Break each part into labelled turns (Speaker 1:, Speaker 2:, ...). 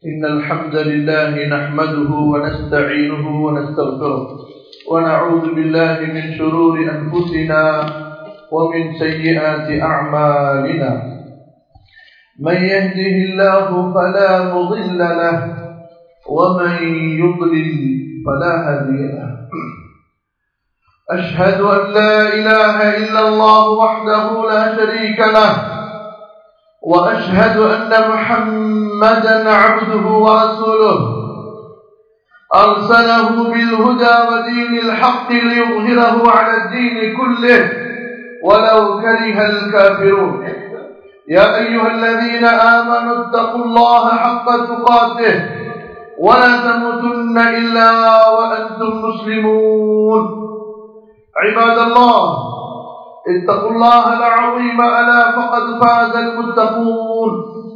Speaker 1: إن الحمد لله نحمده ونستعينه ونستغفره ونعوذ بالله من شرور أنفسنا ومن سيئات أعمالنا من يهده الله فلا مضل له ومن يضلل فلا هادي له أشهد أن لا إله إلا الله وحده لا شريك له وأشهد أن محمدا عبده ورسوله أرسله بالهدى ودين الحق ليظهره على الدين كله ولو كره الكافرون يا أيها الذين آمنوا اتقوا الله حق تقاته ولا تموتن إلا وأنتم مسلمون عباد الله اتقوا الله العظيم ألا فقد فاز المتقون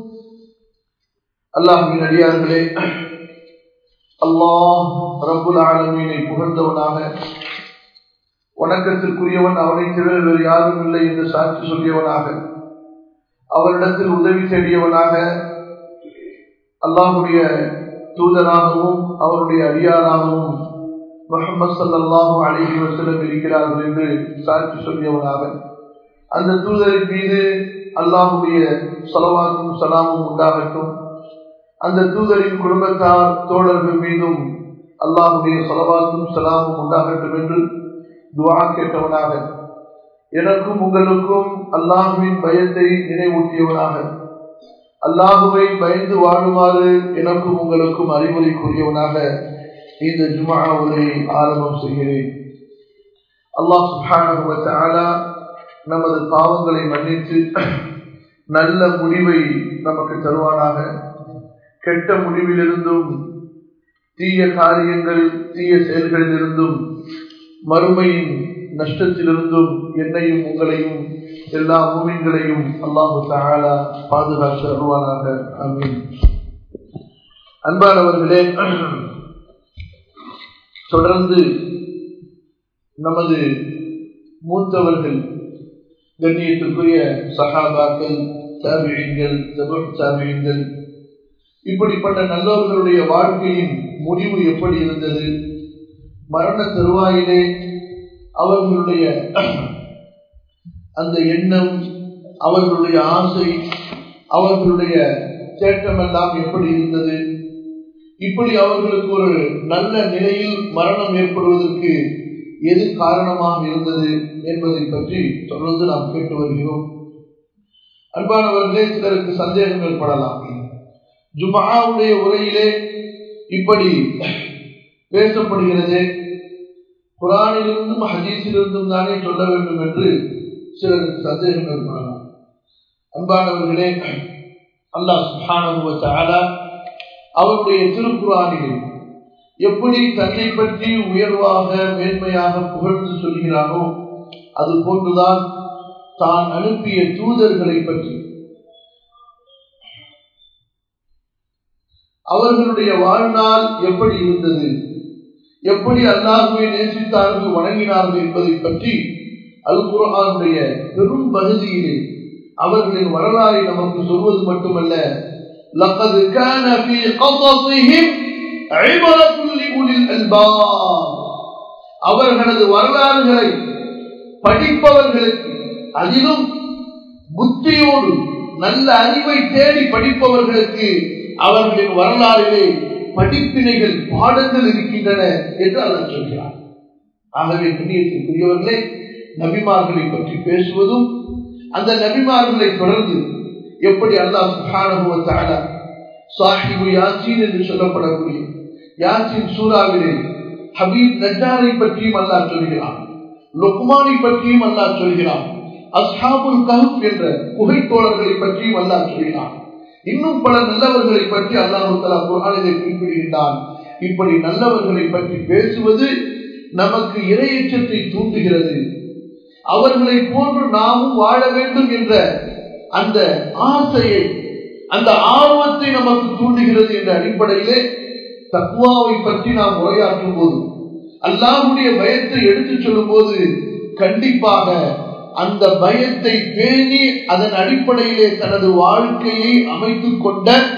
Speaker 1: الله من அடியார்களே அல்லாஹ் ரப்புல் ஆலமீனை புகழ்ந்தவனாக வணக்கத்திற்குரியவன் அவனை தவிர வேறு யாரும் இல்லை என்று சாட்சி சொல்லியவனாக அவரிடத்தில் உதவி தேடியவனாக அல்லாஹுடைய தூதராகவும் அவருடைய அடியாராகவும் முகமது சல்லாஹூ அலிஹி வசலம் இருக்கிறார்கள் என்று சாட்சி சொல்லியவனாக அந்த தூதரின் மீது அல்லாஹுடைய சலவாக்கும் சலாமும் உண்டாகட்டும் அந்த தூதரின் குடும்பத்தார் தோழர்கள் மீதும் அல்லாஹுடைய சலவாக்கும் சலாமும் உண்டாகட்டும் என்று துவா கேட்டவனாக எனக்கும் உங்களுக்கும் அல்லாஹுவின் பயத்தை நினைவூட்டியவனாக அல்லாஹுவை பயந்து வாழுமாறு எனக்கும் உங்களுக்கும் அறிவுரை கூறியவனாக இந்த ஜுமாவுரை ஆரம்பம் செய்கிறேன் அல்லாஹ் சுஹானா நமது பாவங்களை மன்னித்து நல்ல முடிவை நமக்கு தருவானாக கெட்ட முடிவிலிருந்தும் தீய காரியங்கள் தீய செயல்களிலிருந்தும் மறுமையின் நஷ்டத்திலிருந்தும் என்னையும் உங்களையும் எல்லா மூமின்களையும் அல்லாஹு தாலா பாதுகாத்து அருவானாக அமீன் அன்பானவர்களே தொடர்ந்து நமது மூத்தவர்கள் கண்ணியத்திற்குரிய சகாபாக்கள் சாமியங்கள் சாமியங்கள் இப்படிப்பட்ட நல்லவர்களுடைய வாழ்க்கையின் முடிவு எப்படி இருந்தது மரண தருவாயிலே அவர்களுடைய அந்த எண்ணம் அவர்களுடைய ஆசை அவர்களுடைய தேட்டமெல்லாம் எப்படி இருந்தது இப்படி அவர்களுக்கு ஒரு நல்ல நிலையில் மரணம் ஏற்படுவதற்கு எது காரணமாக இருந்தது என்பதை பற்றி தொடர்ந்து நாம் கேட்டு வருகிறோம் அன்பானவர்களே சிலருக்கு சந்தேகங்கள் படலாம் ஜுமாவுடைய உரையிலே இப்படி பேசப்படுகிறது குரானிலிருந்தும் ஹதீஸிலிருந்தும் தானே சொல்ல வேண்டும் என்று சிலருக்கு சந்தேகங்கள் படலாம் அன்பானவர்களே அல்லாஹ் சுஹான அவருடைய திருக்குறானிலே எப்படி தன்னை பற்றி உயர்வாக மேன்மையாக புகழ்ந்து சொல்கிறானோ அது போன்றுதான் தான் அனுப்பிய தூதர்களை பற்றி அவர்களுடைய வாழ்நாள் எப்படி இருந்தது எப்படி அல்லாஹுவை நேசித்தார்கள் வணங்கினார்கள் என்பதை பற்றி அல் குரானுடைய பெரும் பகுதியிலே அவர்களின் வரலாறை நமக்கு சொல்வது மட்டுமல்ல لقد كان في قصصهم عبرة لأولي الألباب அவர்களது வரலாறுகளை படிப்பவர்களுக்கு அதிலும் புத்தியோடு நல்ல அறிவை தேடி படிப்பவர்களுக்கு அவர்களின் வரலாறிலே படிப்பினைகள் பாடங்கள் இருக்கின்றன என்று அவர் சொல்கிறார் ஆகவே புண்ணியத்திற்குரியவர்களே நபிமார்களை பற்றி பேசுவதும் அந்த நபிமார்களை தொடர்ந்து எப்படி அல்லாஹ் சுஹானுவத்தால சாஹிபு யாசின் என்று சொல்லப்படக்கூடிய யாசின் சூறாவிலே ஹபீப் நஜாரை பற்றியும் அல்லாஹ் சொல்கிறான் லுக்மானை பற்றியும் அல்லாஹ் சொல்கிறான் அஸ்ஹாபுல் கஹப் என்ற புகைத்தோழர்களை பற்றியும் அல்லாஹ் சொல்கிறான் இன்னும் பல நல்லவர்களை பற்றி அல்லாஹு தலா குரானிலே குறிப்பிடுகின்றான் இப்படி நல்லவர்களை பற்றி பேசுவது நமக்கு இரையச்சத்தை தூண்டுகிறது அவர்களை போன்று நாமும் வாழ வேண்டும் என்ற அந்த ஆசையை அந்த ஆர்வத்தை நமக்கு தூண்டுகிறது என்ற அடிப்படையிலே தக்குவாவை பற்றி நாம் உரையாற்றும் போது அல்லாஹுடைய பயத்தை எடுத்துச் சொல்லும் போது கண்டிப்பாக அந்த பயத்தை பேணி அதன் அடிப்படையிலே தனது வாழ்க்கையை அமைத்துக் கொண்ட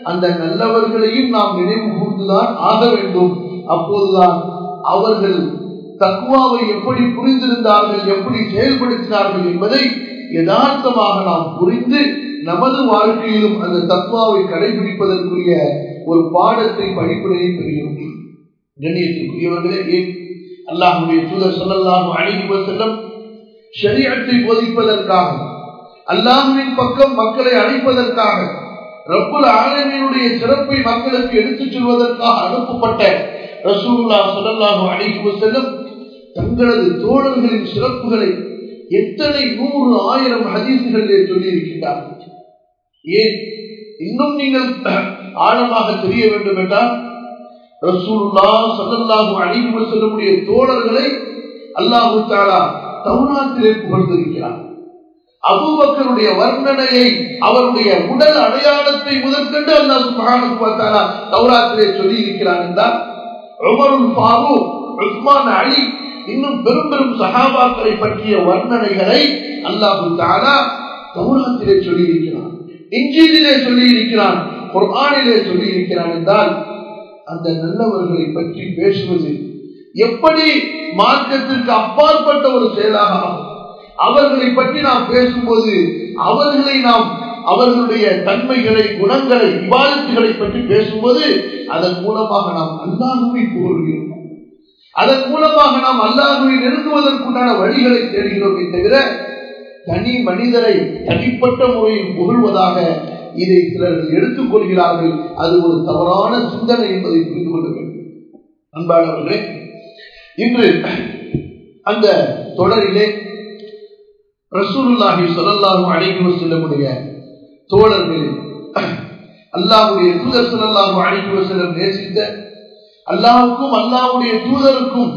Speaker 1: அந்த நல்லவர்களையும் நாம் நினைவு கூர்ந்துதான் ஆக வேண்டும் அப்போதுதான் அவர்கள் தக்குவாவை எப்படி புரிந்திருந்தார்கள் எப்படி செயல்படுத்தினார்கள் என்பதை யதார்த்தமாக நாம் புரிந்து நமது வாழ்க்கையிலும் அந்த தக்குவாவை கடைபிடிப்பதற்குரிய ஒரு பாடத்தை படிப்புரையை பெறுகிறோம் கண்ணியத்திற்குரியவர்களே ஏன் அல்லாஹுடைய தூதர் சொல்லலாம் அழைப்பு செல்லும் ஷரியத்தை போதிப்பதற்காக அல்லாஹுவின் பக்கம் மக்களை அழைப்பதற்காக ரப்புல் ஆலமீனுடைய சிறப்பை மக்களுக்கு எடுத்துச் செல்வதற்காக அனுப்பப்பட்ட ரசூல்லா சொல்லல்லாஹு அழைப்பு செல்லும் தங்களது தோழர்களின் சிறப்புகளை எத்தனை நூறு ஆயிரம் ஹதீசுகளிலே சொல்லி இருக்கின்றார்கள் ஏன் இன்னும் நீங்கள் ஆழமாக தெரிய வேண்டும் என்றால் ரசூலுல்லா சல்லல்லாஹு அலைஹி செல்லக்கூடிய தோழர்களை அல்லாஹு தாலா தௌராத்திலே புகழ்ந்திருக்கிறார் அபூபக்கருடைய வர்ணனையை அவருடைய உடல் அடையாளத்தை முதற்கண்டு அல்லாஹ் சுப்ஹானஹு வ தஆலா தௌராத்திலே சொல்லி இருக்கிறார் என்றால் உமருல் ஃபாரூக் உஸ்மான் அலி இன்னும் பெரும் பெரும் சஹாபாக்களை பற்றிய வர்ணனைகளை அல்லாஹு தாலா தௌராத்திலே சொல்லி இருக்கிறான் இஞ்சிலே சொல்லி இருக்கிறான் குர்ஆனிலே சொல்லி இருக்கிறான் என்றால் அந்த நல்லவர்களை பற்றி பேசுவது எப்படி மார்க்கத்திற்கு அப்பாற்பட்ட ஒரு செயலாக ஆகும் அவர்களை பற்றி நாம் பேசும்போது அவர்களை நாம் அவர்களுடைய தன்மைகளை குணங்களை விவாதத்துகளை பற்றி பேசும்போது அதன் மூலமாக நாம் அல்லாஹுவை புகழ்கிறோம் அதன் மூலமாக நாம் அல்லாஹுவை நெருங்குவதற்குண்டான வழிகளை தேடுகிறோமே தவிர தனி மனிதரை தனிப்பட்ட முறையில் புகழ்வதாக இதை சிலர்கள் எடுத்துக் கொள்கிறார்கள் அது ஒரு தவறான சிந்தனை என்பதை புரிந்து கொள்ள வேண்டும் அன்பானவர்களே இன்று அந்த தொடரிலே ரசூலுல்லாஹி சொல்லல்லாஹும் அழைக்கு செல்லக்கூடிய தோழர்களில் அல்லாஹுடைய தூதர் சொல்லல்லாஹும் அழைக்கு செல்லம் நேசித்த அல்லாஹுக்கும் அல்லாஹுடைய தூதருக்கும்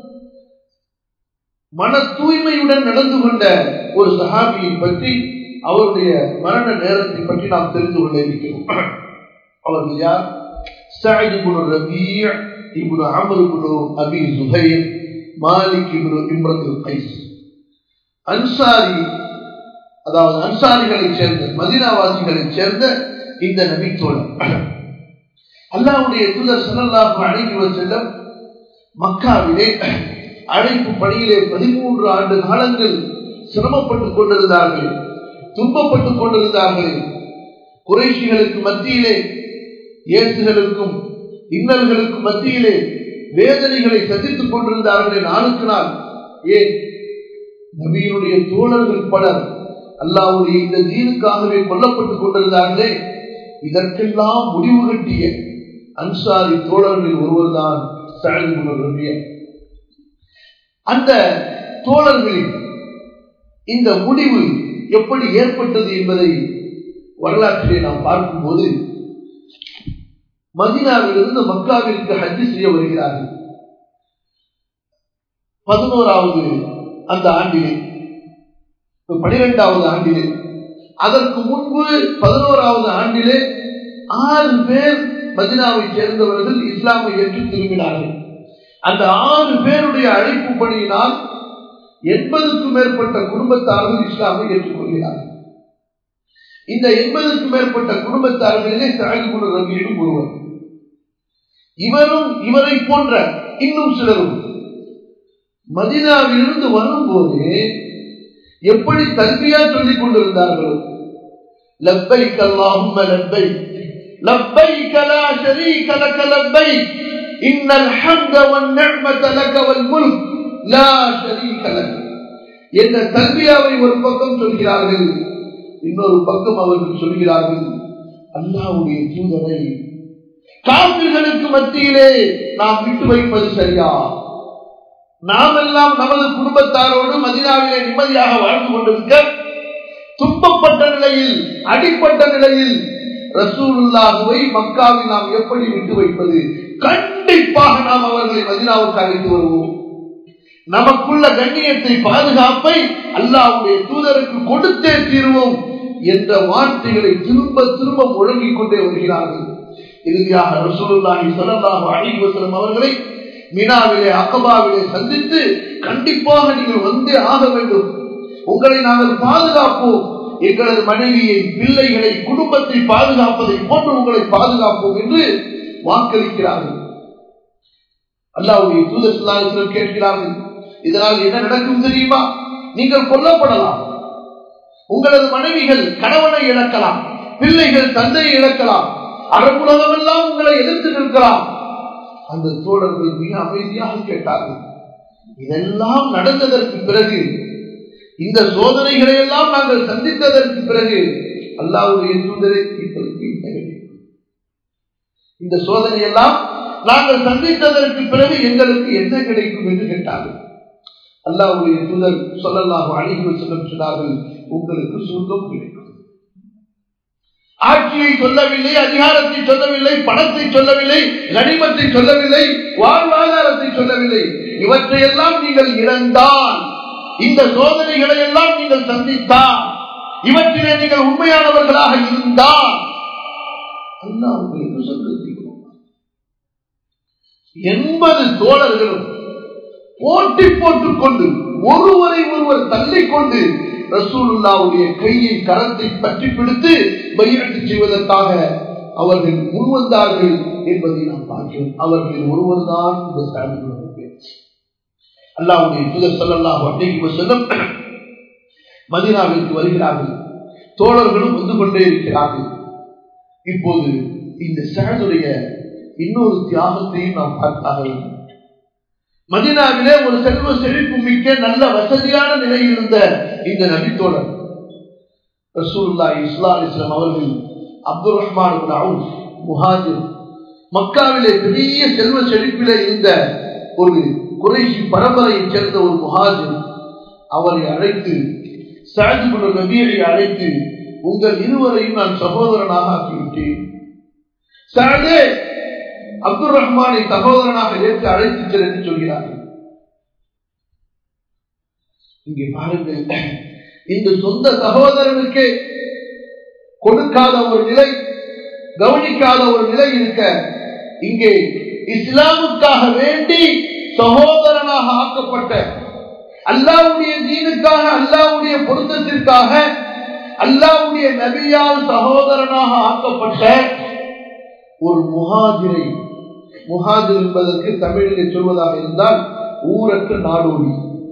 Speaker 1: மன தூய்மையுடன் நடந்து கொண்ட ஒரு சஹாபியை பற்றி அவருடைய மரண நேரத்தை பற்றி நாம் தெரிந்து கொள்ள இருக்கிறோம் அவர்கள் யார் Saad ibn Rabi' ibn Amr ibn Abi Zuhair Malik ibn Imru'ul Qais Ansari அதாவது அன்சாரிகளைச் சேர்ந்த மதினாவாசிகளைச் சேர்ந்த இந்த நபி தோழர் அல்லாவுடைய தூதர் சல்லல்லாஹு அலைஹி வஸல்லம் மக்காவிலே அழைப்பு பணியிலே பதிமூன்று ஆண்டு காலங்கள் சிரமப்பட்டுக் கொண்டிருந்தார்கள் துன்பப்பட்டுக் கொண்டிருந்தார்கள் குறைஷிகளுக்கு மத்தியிலே ஏசுகளுக்கும் இன்னல்களுக்கும் மத்தியிலே வேதனைகளை சந்தித்துக் கொண்டிருந்தார்களே நாளுக்கு நாள் ஏன் நபியினுடைய தோழர்கள் பலர் அல்லாவுடைய இந்த தீனுக்காகவே கொல்லப்பட்டுக் கொண்டிருந்தார்களே இதற்கெல்லாம் முடிவு கட்டிய அன்சாரி தோழர்களில் ஒருவர்தான் ரபிய அந்த தோழர்களின் இந்த முடிவு எப்படி ஏற்பட்டது என்பதை வரலாற்றிலே நாம் பார்க்கும்போது மதினாவிலிருந்து மக்காவிற்கு ஹஜ்ஜி செய்ய வருகிறார்கள் பதினோராவது அந்த ஆண்டிலே பனிரெண்டாவது ஆண்டிலே அதற்கு முன்பு பதினோராவது ஆண்டிலே ஆறு பேர் மதினாவை சேர்ந்தவர்கள் இஸ்லாமை ஏற்று திரும்பினார்கள் அந்த ஆறு பேருடைய அழைப்பு பணியினால் எண்பதுக்கும் மேற்பட்ட குடும்பத்தார்கள் இஸ்லாமை ஏற்றுக்கொள்கிறார்கள் இந்த எண்பதுக்கும் மேற்பட்ட குடும்பத்தார்களிலே சாகிபுர ரவியும் ஒருவர் இவரும் இவரை போன்ற இன்னும் சிலரும் மதினாவிலிருந்து வரும்போது எப்படி தன்மையா சொல்லிக் கொண்டிருந்தார்கள் லப்பைக் அல்லாஹும்ம லப்பைக் லப்பைக் லா ஷரீக லக லப்பைக் இன்னல் ஹம்த வன் நிஅமத லக வல் முல்க் லா ஷரீக லக என்ற தன்மையாவை ஒரு பக்கம் சொல்கிறார்கள் இன்னொரு பக்கம் அவர்கள் சொல்கிறார்கள் அல்லாவுடைய தூதரை காவிர்களுக்கு மத்தியிலே நாம் விட்டு வைப்பது சரியா நாம் எல்லாம் நமது குடும்பத்தாரோடு மதினாவிலே நிம்மதியாக வாழ்ந்து கொண்டிருக்க துன்பப்பட்ட நிலையில் அடிப்பட்ட நிலையில் ரசூலுல்லாஹுவை மக்காவில் நாம் எப்படி விட்டு வைப்பது கண்டிப்பாக நாம் அவர்களை மதினாவுக்கு அழைத்து வருவோம் நமக்குள்ள கண்ணியத்தை பாதுகாப்பை அல்லாவுடைய தூதருக்கு கொடுத்தே தீர்வோம் என்ற வார்த்தைகளை திரும்ப திரும்ப முழங்கிக் கொண்டே வருகிறார்கள் இறுதியாக ரசூலுல்லாஹி ஸல்லல்லாஹு அலைஹி வஸல்லம் அவர்களை மினாவிலே அக்கபாவிலே சந்தித்து கண்டிப்பாக நீங்கள் வந்தே ஆக வேண்டும் உங்களை நாங்கள் பாதுகாப்போம் எங்களது மனைவியை பிள்ளைகளை குடும்பத்தை பாதுகாப்பதை போன்று உங்களை பாதுகாப்போம் என்று வாக்களிக்கிறார்கள் அல்லாவுடைய தூதர் சுல்லாசலம் கேட்கிறார்கள் இதனால் என்ன நடக்கும் தெரியுமா நீங்கள் கொல்லப்படலாம் உங்களது மனைவிகள் கணவனை இழக்கலாம் பிள்ளைகள் தந்தையை இழக்கலாம் அரபுலகமெல்லாம் உங்களை எதிர்த்து நிற்கலாம் அந்த தோழர்கள் மிக அமைதியாக கேட்டார்கள் இதெல்லாம் நடந்ததற்கு பிறகு இந்த சோதனைகளை எல்லாம் நாங்கள் சந்தித்ததற்கு பிறகு அல்லாவுடைய தூதரை இப்பொழுது இந்த சோதனை எல்லாம் நாங்கள் சந்தித்ததற்கு பிறகு எங்களுக்கு என்ன கிடைக்கும் என்று கேட்டார்கள் அல்லாவுடைய தூதர் சொல்லலாம் அழிவு செல்லும் சொன்னார்கள் உங்களுக்கு சொர்க்கம் கிடைக்கும் ஆட்சியை சொல்லவில்லை அதிகாரத்தை சொல்லவில்லை பணத்தை சொல்லவில்லை கனிமத்தை சொல்லவில்லை வாழ்வாதாரத்தை சொல்லவில்லை இவற்றையெல்லாம் நீங்கள் இழந்தால் இந்த சோதனைகளை எல்லாம் நீங்கள் சந்தித்தால் இவற்றிலே நீங்கள் உண்மையானவர்களாக இருந்தால் அல்லா உங்களுக்கு சொந்தத்தை எண்பது தோழர்களும் போட்டி போட்டுக் கொண்டு ஒருவரை ஒருவர் தள்ளிக்கொண்டு ரசூலுல்லாவுடைய கையை கரத்தை பற்றி பிடித்து பையட்டு செய்வதற்காக அவர்கள் முன்வந்தார்கள் என்பதை நாம் பார்க்கிறோம் அவர்களில் ஒருவர் தான் இந்த சாதிகளுடைய அல்லாவுடைய புதர் சொல்லலாம் அப்படிங்கிற செல்லும் மதினாவிற்கு வருகிறார்கள் தோழர்களும் வந்து கொண்டே இருக்கிறார்கள் இப்போது இந்த சாதுடைய இன்னொரு தியாகத்தையும் நாம் பார்த்தாக வேண்டும் மதினாவிலே ஒரு செல்வ செழிப்பு மிக்க நல்ல வசதியான நிலையில் இருந்த இந்த நபித்தோழர் ரசூல்லா இஸ்லா இஸ்லாம் அவர்கள் அப்துல் ரஹ்மான் முஹாஜிர் மக்காவிலே பெரிய செல்வ செழிப்பிலே இருந்த ஒரு குறைசி பரம்பரையைச் சேர்ந்த ஒரு முஹாஜிர் அவரை அழைத்து சாஜிபுல் நபியை அழைத்து உங்கள் இருவரையும் நான் சகோதரனாக ஆக்கிவிட்டேன் சாதே அப்துல் ரஹ்மானை சகோதரனாக ஏற்று அழைத்து செல் என்று சொல்கிறார்கள் இங்கே பாருங்கள் இந்த சொந்த சகோதரனுக்கு கொடுக்காத ஒரு நிலை கவனிக்காத ஒரு நிலை இருக்க இங்கே இஸ்லாமுக்காக வேண்டி சகோதரனாக ஆக்கப்பட்ட அல்லாவுடைய தீனுக்காக அல்லாவுடைய பொருத்தத்திற்காக அல்லாவுடைய நபியால் சகோதரனாக ஆக்கப்பட்ட ஒரு முகாதிரை முகாதிர் என்பதற்கு தமிழில் சொல்வதாக இருந்தால் ஊரற்ற நாடோடி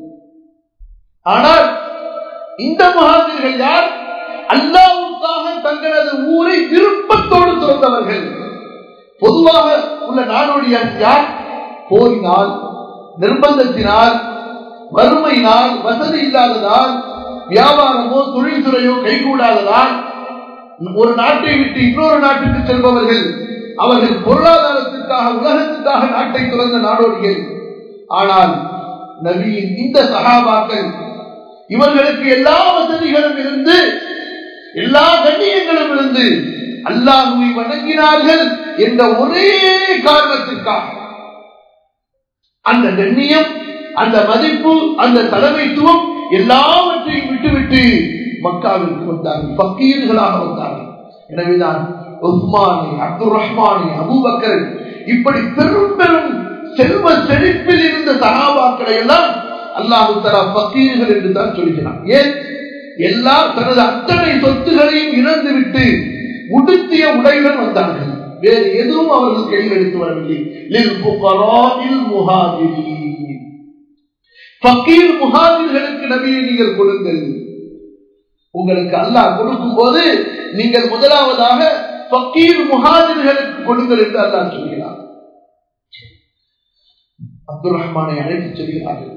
Speaker 1: ஆனால் இந்த முகாதிர்கள் யார் அல்லாவுக்காக தங்களது ஊரை விருப்பத்தோடு திறந்தவர்கள் பொதுவாக உள்ள நாடோடியார் யார் போரினால் நிர்பந்தத்தினால் வறுமையினால் வசதி இல்லாததால் வியாபாரமோ தொழில்துறையோ கைகூடாததால் ஒரு நாட்டை விட்டு இன்னொரு நாட்டுக்கு செல்பவர்கள் அவர்கள் பொருளாதாரத்திற்காக உலகத்திற்காக நாட்டை துறந்த நாடோடிகள் ஆனால் நபியின் இந்த சகாபாக்கள் இவர்களுக்கு எல்லா வசதிகளும் இருந்து எல்லா கண்ணியங்களும் இருந்து அல்லாஹுவை வணங்கினார்கள் என்ற ஒரே காரணத்திற்காக அந்த கண்ணியம் அந்த மதிப்பு அந்த தலைமைத்துவம் எல்லாவற்றையும் விட்டுவிட்டு மக்காவிற்கு வந்தார்கள் பக்கீர்களாக வந்தார்கள் எனவேதான் உஸ்மானி அப்துல் ரஹ்மானி அபூபக்கர் இப்படி பெரும் பெரும் செல்வ செழிப்பில் இருந்த சகாபாக்களை எல்லாம் அல்லாஹு தலா பக்கீர்கள் என்று தான் சொல்கிறான் ஏன் எல்லாம் தனது அத்தனை சொத்துகளையும் இழந்துவிட்டு உடுத்திய உடையுடன் வந்தார்கள் வேறு எதுவும் அவர்கள் கையில் எடுத்து வரவில்லை பக்கீர் முகாதிர்களுக்கு நபியை நீங்கள் கொடுங்கள் உங்களுக்கு அல்லாஹ் கொடுக்கும் போது நீங்கள் முதலாவதாக பக்கீர் முகாதிர்களுக்கு கொடுங்கள் என்று அல்லாஹ் சொல்கிறார் அப்துல் ரஹ்மானை அழைத்து சொல்கிறார்கள்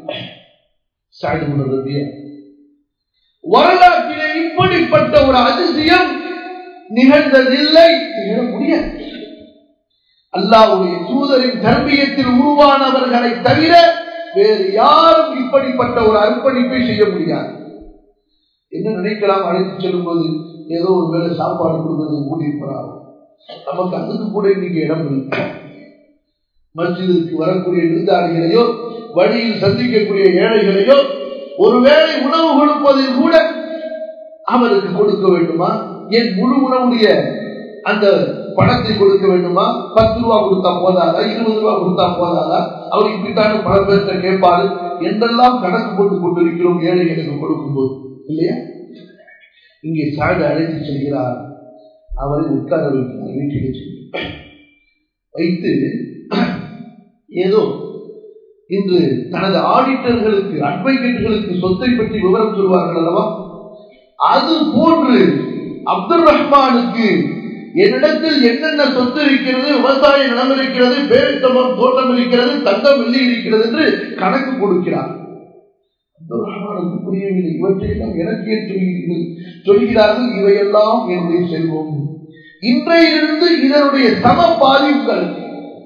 Speaker 1: வரலாற்றிலே இப்படிப்பட்ட ஒரு அதிசயம் நிகழ்ந்ததில்லை நிகழ முடியாது அல்லாவுடைய தூதரின் தர்மியத்தில் உருவானவர்களை தவிர வேறு யாரும் இப்படிப்பட்ட ஒரு அர்ப்பணிப்பை செய்ய முடியாது என்ன நினைக்கலாம் அழைத்து செல்லும் போது ஏதோ ஒரு வேலை சாப்பாடு கொடுக்கிறது கூட்டியிருப்பாங்க நமக்கு அதுக்கு கூட இன்னைக்கு இடம் இல்லை மஸ்ஜிதுக்கு வரக்கூடிய விருந்தாளிகளையோ வழியில் சந்திக்கக்கூடிய ஏழைகளையோ ஒருவேளை உணவு கொடுப்பதில் கூட அவருக்கு கொடுக்க வேண்டுமா என் முழு உணவுடைய அந்த பணத்தை கொடுக்க வேண்டுமா பத்து ரூபா கொடுத்தா போதாதா இருபது ரூபா கொடுத்தா போதாதா அவர் இப்படித்தான பல பேர்த்த கேட்பாரு என்றெல்லாம் கணக்கு போட்டு கொண்டிருக்கிறோம் ஏழைகளுக்கு கொடுக்கும் போது இல்லையா இங்கே சாடு அழைத்து செல்கிறார் அவரை உட்கார வைக்கிறார் வீட்டிலே சென்று வைத்து ஏதோ இன்று தனது ஆடிட்டர்களுக்கு அட்வைகேட்டுகளுக்கு சொத்தை பற்றி விவரம் சொல்வார்கள் அல்லவா அது போன்று அப்துல் ரஹ்மானுக்கு என்னிடத்தில் என்னென்ன சொத்து இருக்கிறது விவசாய நிலம் இருக்கிறது பேரித்தமம் தோட்டம் இருக்கிறது தங்கம் வெள்ளி இருக்கிறது என்று கணக்கு கொடுக்கிறார் அப்துல் ரஹ்மானுக்கு புரியவில்லை இவற்றையெல்லாம் எனக்கு ஏன் சொல்கிறீர்கள் சொல்கிறார்கள் இவையெல்லாம் என்னுடைய செல்வம் இன்றையிலிருந்து இதனுடைய சம பாதி உங்களுக்கு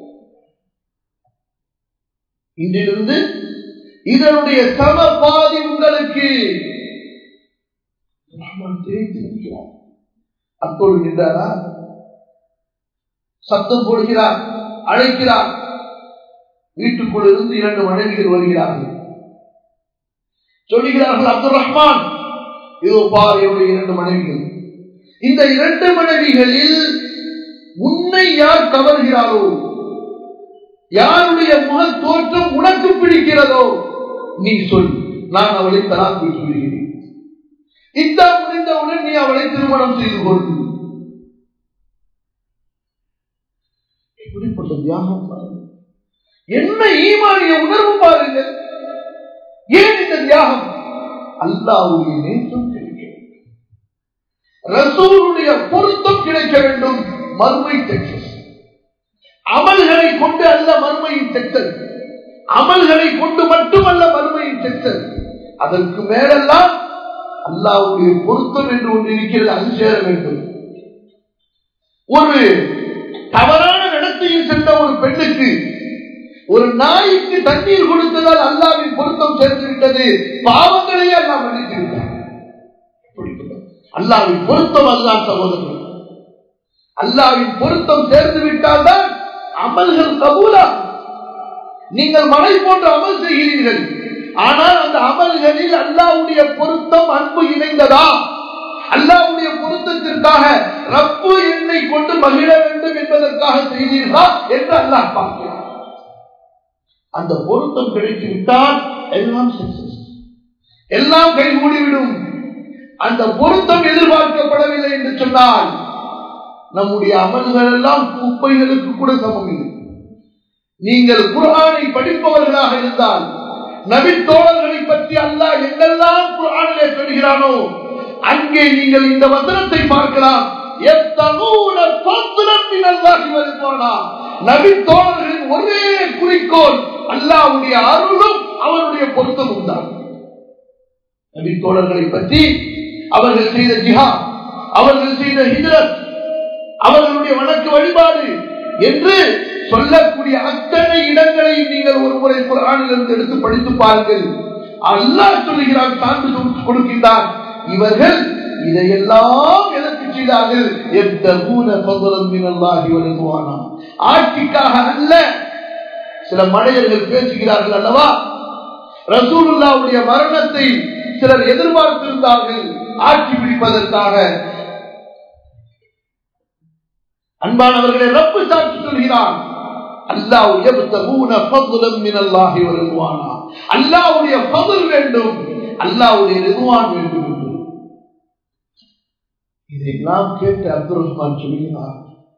Speaker 1: இன்றிலிருந்து இதனுடைய சம பாதி உங்களுக்கு ரஹ்மான் திரைத்து நிற்கிறார் அத்தோடு நின்றாரா சத்தம் போடுகிறார் அழைக்கிறார் வீட்டுக்குள் இருந்து இரண்டு மனைவிகள் வருகிறார்கள் சொல்லுகிறார்கள் அப்துல் ரஹ்மான் இதோ பார் என்னுடைய இரண்டு மனைவிகள் இந்த இரண்டு மனைவிகளில் உன்னை யார் கவர்கிறாரோ யாருடைய முக தோற்றம் உனக்கு பிடிக்கிறதோ நீ சொல் நான் அவளை தலாக்கு சொல்கிறேன் இந்த முடிந்தவுடன் நீ அவளை திருமணம் செய்து கொள் எப்படிப்பட்ட தியாகம் பாருங்கள் என்ன ஈமானிய உணர்வு பாருங்கள் ஏன் இந்த தியாகம் அல்லாவுடைய நேசம் கிடைக்க வேண்டும் ரசூலுடைய பொருத்தம் கிடைக்க வேண்டும் மறுமை சக்சஸ் அமல்களை கொண்டு அல்ல மறுமையின் செக்சல் அமல்களை கொண்டு மட்டுமல்ல மறுமையின் செக்சல் அதற்கு மேலெல்லாம் அல்லாவுடைய பொருத்தம் என்று ஒன்று இருக்கிறது அது சேர வேண்டும் ஒரு தவறான நடத்தையில் சென்ற ஒரு பெண்ணுக்கு ஒரு நாய்க்கு தண்ணீர் கொடுத்ததால் அல்லாவின் பொருத்தம் சேர்ந்து விட்டது பாவங்களையே அல்லா மன்னித்து விட்டார் அல்லாவின் பொருத்தம் அதுதான் சகோதரர்கள் அல்லாவின் பொருத்தம் சேர்ந்து விட்டால்தான் அமல்கள் கபூலா நீங்கள் மழை போன்ற அமல் செய்கிறீர்கள் ஆனால் அந்த அமல்களில் அல்லாவுடைய பொருத்தம் அன்பு இணைந்ததா அல்லாவுடைய பொருத்தத்திற்காக ரப்பு என்னை கொண்டு மகிழ வேண்டும் என்பதற்காக செய்தீர்களா என்று அல்லாஹ் பார்க்கிறார் அந்த பொருத்தம் கிடைத்து விட்டால் எல்லாம் சக்சஸ் எல்லாம் கைகூடிவிடும் அந்த பொருத்தம் எதிர்பார்க்கப்படவில்லை என்று சொன்னால் நம்முடைய அமல்கள் எல்லாம் குப்பைகளுக்கு கூட சமம் இல்லை நீங்கள் குரானை படிப்பவர்களாக இருந்தால் நபித்தோழர்களை பற்றி அல்லாஹ் எங்கெல்லாம் குரானிலே சொல்கிறானோ அங்கே நீங்கள் இந்த வசனத்தை பார்க்கலாம் நபித்தோழர்களின் ஒரே குறிக்கோள் அல்லாவுடைய அருளும் அவருடைய பொருத்தமும் தான் நபித்தோழர்களை பற்றி அவர்கள் செய்த ஜிஹா அவர்கள் செய்த ஹிஜரத் அவர்களுடைய வணக்க வழிபாடு என்று சொல்லக்கூடிய அத்தனை இடங்களையும் நீங்கள் ஒரு முறை குரானிலிருந்து எடுத்து படித்து பாருங்கள் அல்லாஹ் சொல்லுகிறான் சான்று கொடுக்கின்றான் இவர்கள் இதையெல்லாம் எதற்கு செய்தார்கள் ஆட்சிக்காக அல்ல சில மனிதர்கள் பேசுகிறார்கள் அல்லவா ரசூலுல்லாவுடைய மரணத்தை சிலர் எதிர்பார்த்திருந்தார்கள் ஆட்சி பிடிப்பதற்காக அன்பானவர்களை ரப்பு சாட்சி சொல்கிறான் அல்லாவுடைய பதல் வேண்டும் அல்லாவுடைய ரிதுவான் வேண்டும் என்று இதையெல்லாம் கேட்டு அப்துல் ரஹ்மான் சொல்கிறார்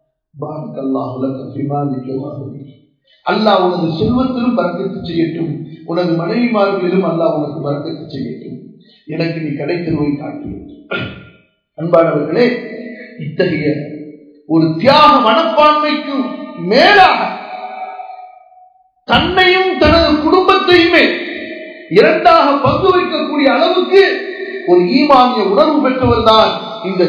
Speaker 1: அல்லாஹ் உனது செல்வத்திலும் பறக்கத்து செய்யட்டும் உனது மனைவிமார்களிலும் அல்லாஹ் உனக்கு பறக்கத்து செய்யட்டும் எனக்கு நீ கிடைத்தருவை காட்டு அன்பானவர்களே இத்தகைய ஒரு தியாக மனப்பான்மைக்கு மேலாக தன்னையும் தனது குடும்பத்தையுமே இரண்டாக பங்கு வைக்கக்கூடிய அளவுக்கு ஒரு ஈமானிய உணர்வு பெற்றவர் தான் இந்த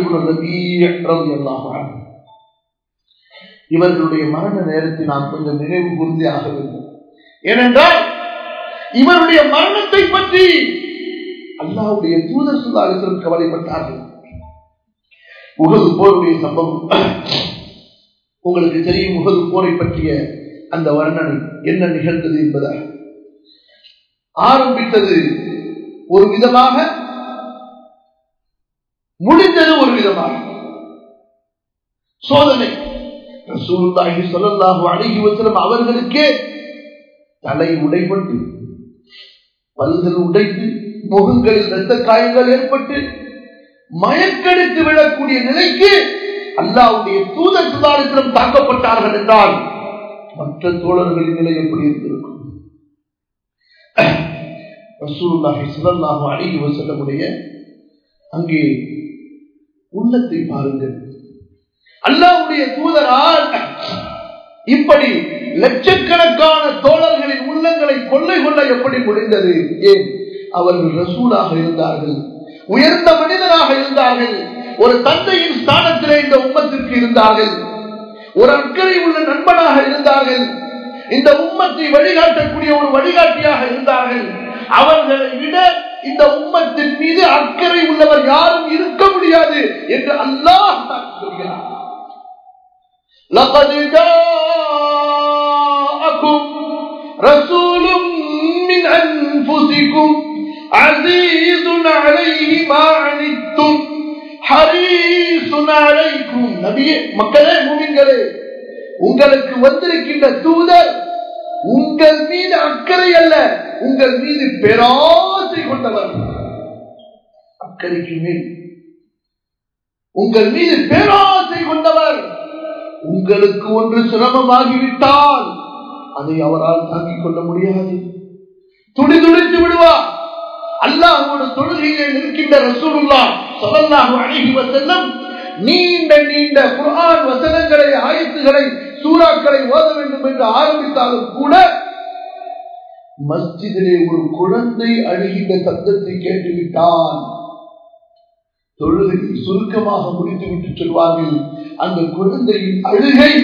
Speaker 1: இவர்களுடைய மரண நேரத்தை நாம் கொஞ்சம் நினைவு கூர்ந்தே ஆக வேண்டும் ஏனென்றால் இவருடைய மரணத்தை பற்றி அல்லாவுடைய தூதர் சுதாரிசம் கவலைப்பட்டார்கள் உகது போருடைய சம்பவம் உங்களுக்கு தெரியும் உகது போரை பற்றிய அந்த வர்ணனை என்ன நிகழ்ந்தது என்பதாக ஆரம்பித்தது ஒரு விதமாக முடிந்தது ஒரு விதமாக சோதனை ரசூலுல்லாஹி ஸல்லல்லாஹு அலைஹி வஸல்லம் அவர்களுக்கே தலை உடைபட்டு பல்கள் உடைத்து முகங்களில் இரத்த காயங்கள் ஏற்பட்டு மயக்கடித்து விடக்கூடிய நிலைக்கு அல்லாவுடைய தூதர் சுதாரித்திரம் தாக்கப்பட்டார்கள் என்றால் மற்ற தோழர்களின் நிலை எப்படி இருந்திருக்கும் ரசூலுல்லாஹி ஸல்லல்லாஹு அலைஹி வஸல்லமுடைய அங்கே உள்ளத்தை பாருங்கள் அல்லாஹ்வுடைய தூதரால் இப்படி லட்சக்கணக்கான தோழர்களின் உள்ளங்களை கொள்ளை கொள்ள எப்படி முடிந்தது ஏன் அவர்கள் ரசூலாக இருந்தார்கள் உயர்ந்த மனிதராக இருந்தார்கள் ஒரு தந்தையின் ஸ்தானத்திலே இந்த உம்மத்திற்கு இருந்தார்கள் ஒரு அக்கறை உள்ள நண்பனாக இருந்தார்கள் இந்த உம்மத்தை வழிகாட்டக்கூடிய ஒரு வழிகாட்டியாக இருந்தார்கள் அவர்களை விட இந்த உம்மத்தின் மீது அக்கறை உள்ளவர் யாரும் இருக்க முடியாது என்று அல்லாஹ் சொல்கிறார் لقد جاءكم رسول من أنفسكم عزيز عليه ما عنتم حريص عليكم நபியே மக்களே மூமின்களே உங்களுக்கு வந்திருக்கின்ற தூதர் உங்கள் மீது அக்கறை அல்ல உங்கள் மீது பேராசை கொண்டவர் அக்கறைக்கு மேல் உங்கள் மீது பேராசை கொண்டவர் உங்களுக்கு ஒன்று சிரமமாகிவிட்டால் அதை அவரால் தாங்கிக் கொள்ள முடியாது துடி துடித்து விடுவார் அல்லாஹோட தொழுகையிலே நிற்கின்ற ரசூலுல்லா சொல்லல்லாஹு அழகி வசல்லம் நீண்ட நீண்ட குரான் வசனங்களை ஆயத்துகளை சூறாக்களை ஓத வேண்டும் என்று ஆரம்பித்தாலும் கூட மஸ்ஜிதிலே ஒரு குழந்தை அழுகின்ற சத்தத்தை கேட்டுவிட்டான் தொழுகை சுருக்கமாக முடித்துவிட்டு சொல்வார்கள் அந்த குழந்தையின் அழுகை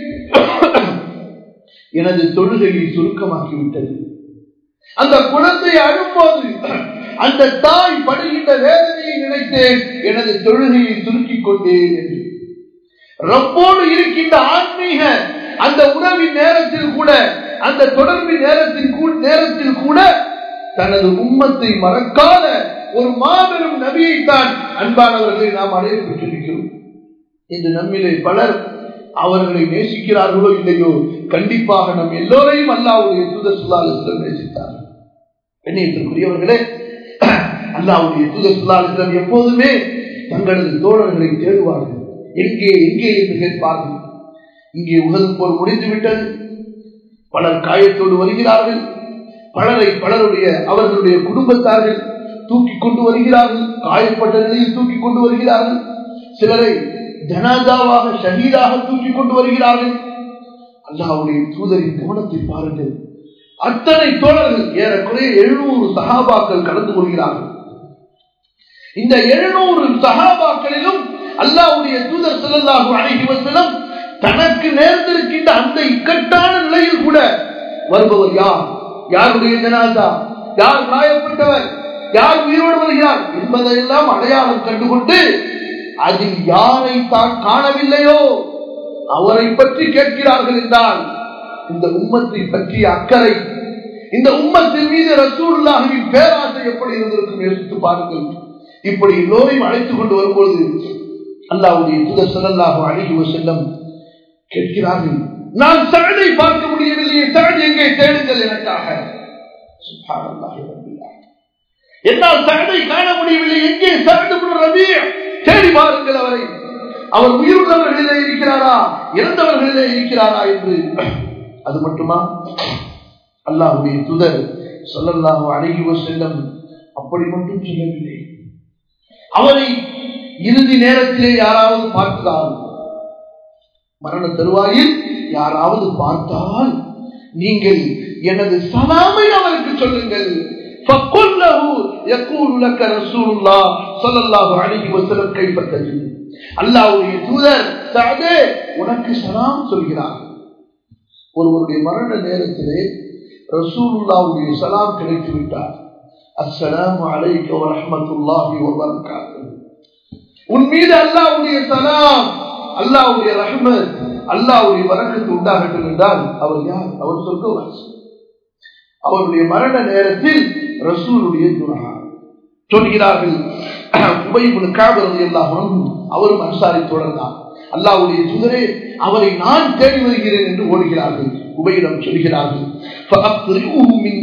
Speaker 1: எனது தொழுகையை சுருக்கமாக்கிவிட்டது அந்த குழந்தை அழும்போது அந்த தாய் படுகின்ற வேதனையை நினைத்தேன் எனது தொழுகையை சுருக்கிக் கொண்டேன் என்று ரப்போடு இருக்கின்ற ஆன்மீக அந்த உறவின் நேரத்தில் கூட அந்த தொடர்பின் நேரத்தில் நேரத்தில் கூட தனது உம்மத்தை மறக்காத ஒரு மாபெரும் நபியைத்தான் அன்பானவர்களை நாம் அடைய பெற்றிருக்கிறோம் இன்று நம்மிலே பலர் அவர்களை நேசிக்கிறார்களோ இல்லையோ கண்டிப்பாக நம் எல்லோரையும் அல்லாவுடைய தூதர் சுல்லாலிஸ்லம் நேசித்தார்கள் கண்ணியத்திற்குரியவர்களே அல்லாவுடைய தூதர் சுல்லாலிஸ்லம் எப்போதுமே தங்களது தோழர்களை தேடுவார்கள் எங்கே எங்கே என்று கேட்பார்கள் இங்கே உகது போர் முடிந்துவிட்டது பலர் காயத்தோடு வருகிறார்கள் பலரை பலருடைய அவர்களுடைய குடும்பத்தார்கள் தூக்கி கொண்டு வருகிறார்கள் காயப்பட்ட நிலையில் தூக்கி கொண்டு வருகிறார்கள் சிலரை ஜனாதாவாக ஷஹீதாக தூக்கி கொண்டு வருகிறார்கள் அல்லாவுடைய தூதரின் கவனத்தை பாருங்கள் அத்தனை தோழர்கள் ஏறக்குறைய எழுநூறு சகாபாக்கள் கலந்து கொள்கிறார்கள் இந்த எழுநூறு சகாபாக்களிலும் அல்லாவுடைய தூதர் செல்லல்லாஹு அழகி வசலம் தனக்கு நேர்ந்திருக்கின்ற அந்த இக்கட்டான நிலையில் கூட வருபவர் யார் யாருடைய ஜனாதா யார் காயப்பட்டவர் யார் உயிரோடு வருகிறார் என்பதையெல்லாம் அடையாளம் கண்டுகொண்டு அதில் யாரை தான் காணவில்லையோ அவரை பற்றி கேட்கிறார்கள் என்றால் இந்த உம்மத்தை பற்றிய அக்கறை இந்த உம்மத்தின் மீது ரசூல்லாவின் பேராசை எப்படி இருந்திருக்கும் யோசித்து பாருங்கள் இப்படி எல்லோரையும் அழைத்துக் கொண்டு வரும்பொழுது அல்லாவுடைய புதர் செல்லாக அழகி செல்லம் கேட்கிறார்கள் நான் சழதை பார்க்க முடியவில்லையே சழது எங்கே தேடுங்கள் எனக்காக என்னால் சழதை காண முடியவில்லை எங்கே சழது ரவி தேடி பாருங்கள் அவரை அவர் உயிருள்ளவர்களிலே இருக்கிறாரா இறந்தவர்களிலே இருக்கிறாரா என்று அது மட்டுமா அல்லாஹுடைய துதர் சொல்லல்லாஹு அழகி செல்லம் அப்படி மட்டும் சொல்லவில்லை அவரை இறுதி நேரத்திலே யாராவது பார்த்தால் மரண தருவாயில் யாராவது பார்த்தால் நீங்கள் எனது சலாமை அவருக்கு சொல்லுங்கள் அல்லாவுடைய தூதர் உனக்கு சலாம் சொல்கிறார் ஒருவருடைய மரண நேரத்திலே ரசூலுல்லாவுடைய சலாம் கிடைத்து விட்டார் அஸ்ஸலாம் அலைக்க வரஹமத்துல்லாஹி வபரகாத்து உன் மீது அல்லாவுடைய சலாம் அல்லாவுடைய ரஹ்மத் அல்லாவுடைய வரக்கத்து உண்டாகட்டும் என்றால் அவர் யார் அவர் சொர்க்கவாசி அவருடைய மரண நேரத்தில் ரசூலுடைய துரா சொல்கிறார்கள் உபயமுனு காபரது எல்லாம் அவரும் அன்சாரி தொடர்ந்தார் அல்லாவுடைய சுதரே அவரை நான் தேடி வருகிறேன் என்று ஓடுகிறார்கள் உபயிடம் சொல்கிறார்கள்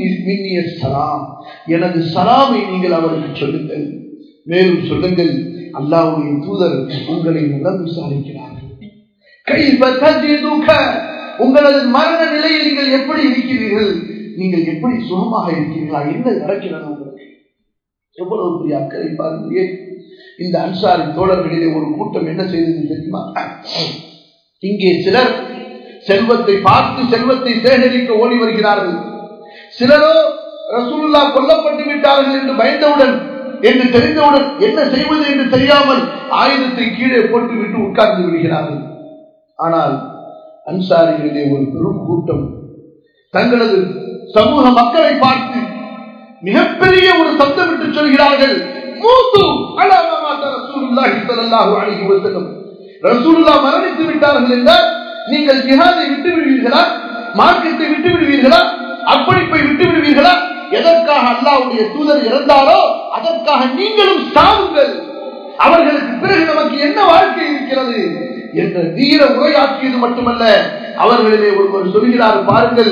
Speaker 1: எனது சலாமை நீங்கள் அவருக்கு சொல்லுங்கள் மேலும் சொல்லுங்கள் அல்லாவுடைய தூதர் உங்களை உடன் விசாரிக்கிறார்கள் கைஃப தஜிதுக உங்களது மரண நிலையில் நீங்கள் எப்படி இருக்கிறீர்கள் நீங்கள் எப்படி சுகமாக இருக்கிறீர்களா என்ன நடக்கிறது உங்களுக்கு எவ்வளவு பெரிய அக்கறை பாருங்க ஏன் இந்த அன்சாரி தோழர்களிலே ஒரு கூட்டம் என்ன செய்தது தெரியுமா இங்கே சிலர் செல்வத்தை பார்த்து செல்வத்தை சேகரிக்க ஓடி வருகிறார்கள் சிலரோ ரசூலுல்லா கொல்லப்பட்டு விட்டார்கள் என்று பயந்தவுடன் என்று தெரிந்தவுடன் என்ன செய்வது என்று தெரியாமல் ஆயுதத்தை கீழே போட்டு விட்டு உட்கார்ந்து விடுகிறார்கள் ஆனால் அன்சாரிகளிலே ஒரு பெரும் கூட்டம் தங்களது சமூக மக்களை பார்த்து மிகப்பெரிய ஒரு சப்தமிட்டு சொல்கிறார்கள் மூத்து அலாமாத்த ரசூலுல்லாஹி ஸல்லல்லாஹு அலைஹி வஸல்லம் ரசூலுல்லாஹ் மரணித்து விட்டார்கள் என்றால் நீங்கள் ஜிஹாதை விட்டு விடுவீர்களா மார்க்கத்தை விட்டு விடுவீர்களா அப்படிப்பை விட்டு விடுவீர்களா எதற்காக அல்லாவுடைய தூதர் இறந்தாரோ அதற்காக நீங்களும் சாவுங்கள் அவர்களுக்கு பிறகு நமக்கு என்ன வாழ்க்கை இருக்கிறது என்ற வீர உரையாற்றியது மட்டுமல்ல அவர்களிலே ஒருவர் சொல்கிறார் பாருங்கள்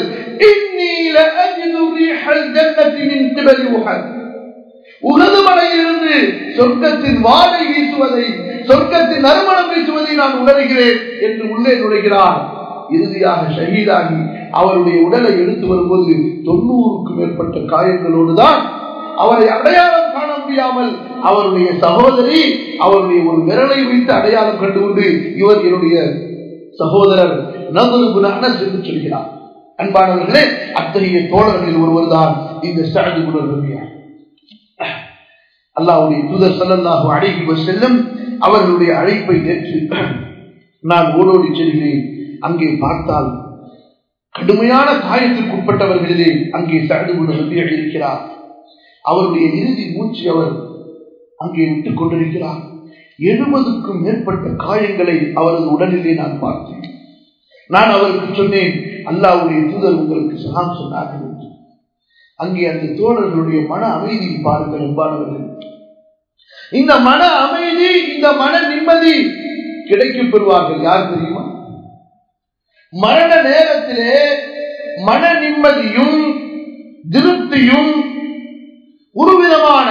Speaker 1: உகது மலையிலிருந்து சொர்க்கத்தின் வாடை வீசுவதை சொர்க்கத்தின் நறுமணம் வீசுவதை நான் உணர்கிறேன் என்று உள்ளே நுழைகிறார் இறுதியாக ஷஹீதாகி அவருடைய உடலை எடுத்து வரும்போது தொண்ணூறுக்கும் மேற்பட்ட காயங்களோடு தான் அவரை அடையாளம் காண முடியாமல் அவருடைய சகோதரி அவருடைய ஒரு விரலை வைத்து அடையாளம் கண்டுகொண்டு இவர் என்னுடைய சகோதரர் நபரு அனஸ் என்று சொல்கிறார் அன்பானவர்களே அத்தகைய தோழர்களில் ஒருவர் தான் இந்த சாதி குணர் அல்லாவுடைய தூதர் சல்லாஹு அழைக்கு செல்லும் அவர்களுடைய அழைப்பை ஏற்று நான் ஓடோடி செல்கிறேன் அங்கே பார்த்தால் கடுமையான காயத்திற்கு உட்பட்டவர்களிலே அங்கே சகது குணர் இருக்கிறார் அவருடைய இறுதி மூச்சு அவர் அங்கே விட்டுக் கொண்டிருக்கிறார் எழுபதுக்கும் மேற்பட்ட காயங்களை அவரது உடலிலே நான் பார்த்தேன் நான் அவருக்கு சொன்னேன் அல்லாவுடைய தூதர் உங்களுக்கு சலாம் சொன்னார்கள் என்று அங்கே அந்த தோழர்களுடைய மன அமைதியை பாருங்கள் அன்பானவர்கள் இந்த மன அமைதி இந்த மன நிம்மதி கிடைக்கப் பெறுவார்கள் யார் தெரியுமா மரண நேரத்திலே மன நிம்மதியும் திருப்தியும் ஒருவிதமான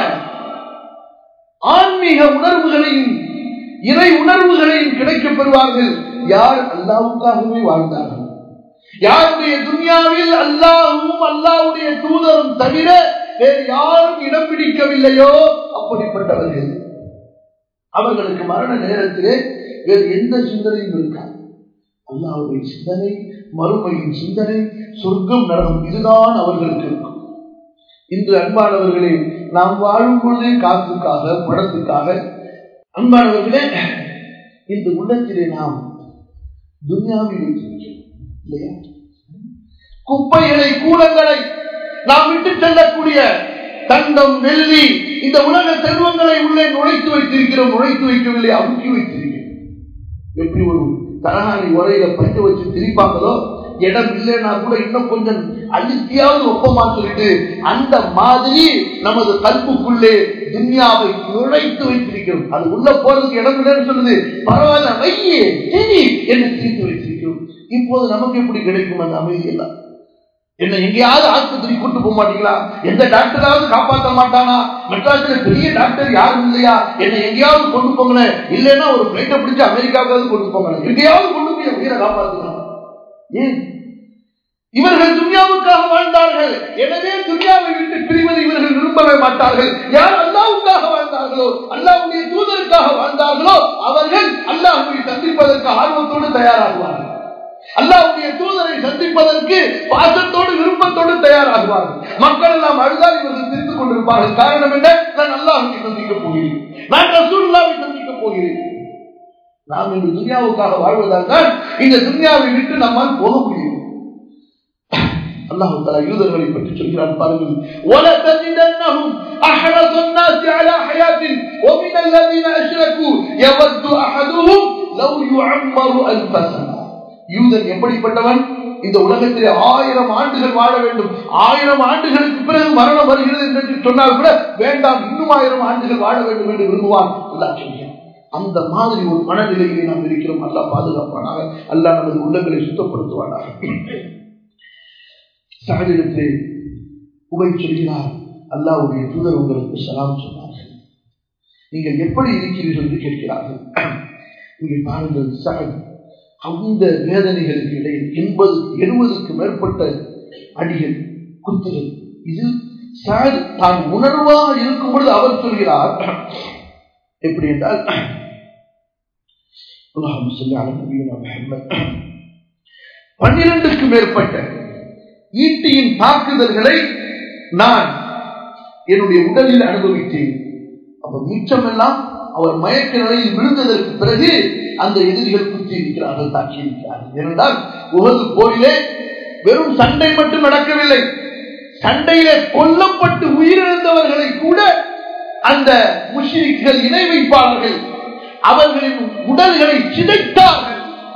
Speaker 1: ஆன்மீக உணர்வுகளையும் இறை உணர்வுகளையும் கிடைக்கப் பெறுவார்கள் யார் அல்லாவுக்காகவே வாழ்ந்தார்கள் யாருடைய துன்யாவில் அல்லாவும் அல்லாவுடைய தூதரும் தவிர வேறு யாரும் இடம் பிடிக்கவில்லையோ அப்படிப்பட்டவர்கள் அவர்களுக்கு மரண நேரத்திலே வேறு எந்த சிந்தனையும் இருக்காது அல்லாவுடைய சிந்தனை மறுமையின் சிந்தனை சொர்க்கம் நரகம் இதுதான் அவர்களுக்கு இருக்கும் இன்று அன்பானவர்களே நாம் வாழும் பொழுதே காசுக்காக பணத்துக்காக அன்பானவர்களே இந்த உள்ளத்திலே நாம் துன்யாவில் வைத்திருக்கிறோம் இல்லையா குப்பைகளை கூலங்களை நாம் விட்டு செல்லக்கூடிய தங்கம் வெள்ளி இந்த உலக செல்வங்களை உள்ளே நுழைத்து வைத்திருக்கிறோம் நுழைத்து வைக்கவில்லை அமுக்கி வைத்திருக்கிறோம் எப்படி ஒரு தரகாணி உரையில பட்டு வச்சு திரிப்பாங்களோ இடம் இல்லைன்னா கூட இன்னும் கொஞ்சம் அழுத்தியாவது ஒப்பமா சொல்லிட்டு அந்த மாதிரி நமது கல்புக்குள்ளே துன்யாவை நுழைத்து வைத்திருக்கிறோம் அது உள்ள போறதுக்கு இடம் இல்லைன்னு சொல்லுது பரவாயில்ல வையே சரி என்று தீர்த்து வைத்திருக்கிறோம் இப்போது நமக்கு எப்படி கிடைக்கும் அந்த அமைதி எல்லாம் என்ன எங்கேயாவது ஆஸ்பத்திரி கூட்டு போக மாட்டீங்களா எந்த டாக்டராவது காப்பாற்ற மாட்டானா மெட்ராஸ்ல பெரிய டாக்டர் யாரும் இல்லையா என்ன எங்கேயாவது கொண்டு போங்களேன் இல்லைன்னா ஒரு பிளைட்டை பிடிச்சு அமெரிக்காவுக்காவது கொண்டு போங்களேன் எங்கேயாவது கொண்டு போய் உயிரை காப்பாற்றலாம் ஏன் இவர்கள் துன்யாவுக்காக வாழ்ந்தார்கள் எனவே துன்யாவை விட்டு பிரிவது இவர்கள் விரும்பவே மாட்டார்கள் யார் அல்லாவுக்காக வாழ்ந்தார்களோ அல்லாவுடைய தூதருக்காக வாழ்ந்தார்களோ அவர்கள் அல்லாஹுவை சந்திப்பதற்கு ஆர்வத்தோடு தயாராகுவார்கள் அல்லாவுடைய தூதரை சந்திப்பதற்கு பாசத்தோடு விருப்பத்தோடு தயாராகுவார்கள் மக்கள் எல்லாம் அழுதால் இவர்கள் தெரிந்து கொண்டிருப்பார்கள் காரணம் என்ன நான் அல்லாஹுவை சந்திக்கப் போகிறேன் நான் ரசூல்லாவை சந்திக்கப் போகிறேன் நாம் இந்த துன்யாவுக்காக வாழ்வதால் தான் இந்த துன்யாவை விட்டு நம்மால் போக முடியும் அல்லாஹ் தஆலா யூதர்களை பற்றி சொல்கிறான் பாருங்கள் ولا تجدنهم احرص الناس على حياه ومن الذين اشركوا يود احدهم لو يعمر الف سنه யூதன் எப்படிப்பட்டவன் இந்த உலகத்திலே ஆயிரம் ஆண்டுகள் வாழ வேண்டும் ஆயிரம் ஆண்டுகளுக்கு பிறகு மரணம் வருகிறது என்று சொன்னால் கூட வேண்டாம் இன்னும் ஆயிரம் ஆண்டுகள் வாழ வேண்டும் என்று விரும்புவான் அல்லாஹ் சொல்கிறான் அந்த மாதிரி ஒரு மனநிலையிலே நாம் இருக்கிறோம் அல்லா பாதுகாப்பானாக அல்லா நமது உள்ளங்களை சுத்தப்படுத்துவானாக சகலிடத்திலே உபை சொல்கிறார் அல்லாவுடைய தூதர் உங்களுக்கு சலாம் சொன்னார்கள் நீங்கள் எப்படி இருக்கிறீர்கள் என்று கேட்கிறார்கள் இங்கே பாருங்கள் சகன் அந்த வேதனைகளுக்கு இடையில் எண்பது எழுபதுக்கு மேற்பட்ட அடிகள் குத்துகள் இது சார் தான் உணர்வாக இருக்கும் பொழுது அவர் சொல்கிறார் எப்படி என்றால் பன்னிரண்டுக்கு மேற்பட்ட ஈட்டியின் தாக்குதல்களை நான் என்னுடைய உடலில் அனுபவித்தேன் அப்ப மிச்சம் எல்லாம் அவர் மயக்க நிலையில் விழுந்ததற்கு பிறகு அந்த எதிரிகள் குத்தி இருக்கிறார்கள் தாக்கி இருக்கிறார்கள் ஏனென்றால் உகது போரிலே வெறும் சண்டை மட்டும் நடக்கவில்லை சண்டையிலே கொல்லப்பட்டு உயிரிழந்தவர்களை கூட அந்த முஷிரிக்குகள் இணை வைப்பாளர்கள் அவர்களின் உடல்களை சிதைத்தார்கள்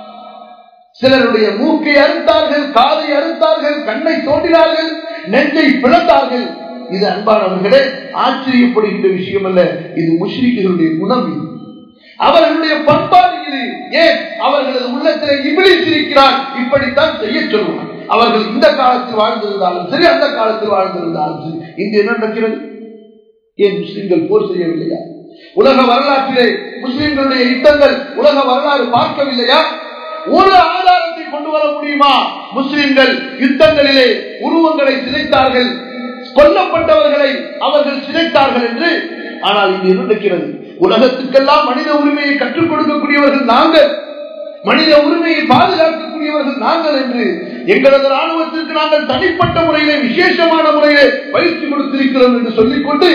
Speaker 1: சிலருடைய மூக்கை அறுத்தார்கள் காதை அறுத்தார்கள் கண்ணை தோண்டினார்கள் நெஞ்சை பிளந்தார்கள் இது அன்பானவர்களே ஆச்சரியப்படுகின்ற விஷயம் அல்ல இது முஸ்லிம்களுடைய குணம் இது அவர்களுடைய பண்பாடு இது ஏன் அவர்களது உள்ளத்திலே இபிலிஸ் இருக்கிறார் இப்படித்தான் செய்ய சொல்லுவார் அவர்கள் இந்த காலத்தில் வாழ்ந்திருந்தாலும் சரி அந்த காலத்தில் வாழ்ந்திருந்தாலும் சரி இங்கு என்ன நடக்கிறது ஏன் முஸ்லிம்கள் போர் செய்யவில்லையா உலக வரலாற்றிலே முஸ்லிம்களுடைய யுத்தங்கள் உலக வரலாறு பார்க்கவில்லையா ஒரு ஆதாரத்தை கொண்டு வர முடியுமா முஸ்லிம்கள் யுத்தங்களிலே உருவங்களை சிதைத்தார்கள் கொல்லப்பட்டவர்களை அவர்கள் சிதைத்தார்கள் என்று ஆனால் இது இருக்கிறது உலகத்துக்கெல்லாம் மனித உரிமையை கற்றுக் கொடுக்கக்கூடியவர்கள் நாங்கள் மனித உரிமையை பாதுகாக்கக்கூடியவர்கள் நாங்கள் என்று எங்களது ராணுவத்திற்கு நாங்கள் தனிப்பட்ட முறையிலே விசேஷமான முறையிலே பயிற்சி கொடுத்திருக்கிறோம் என்று சொல்லிக்கொண்டு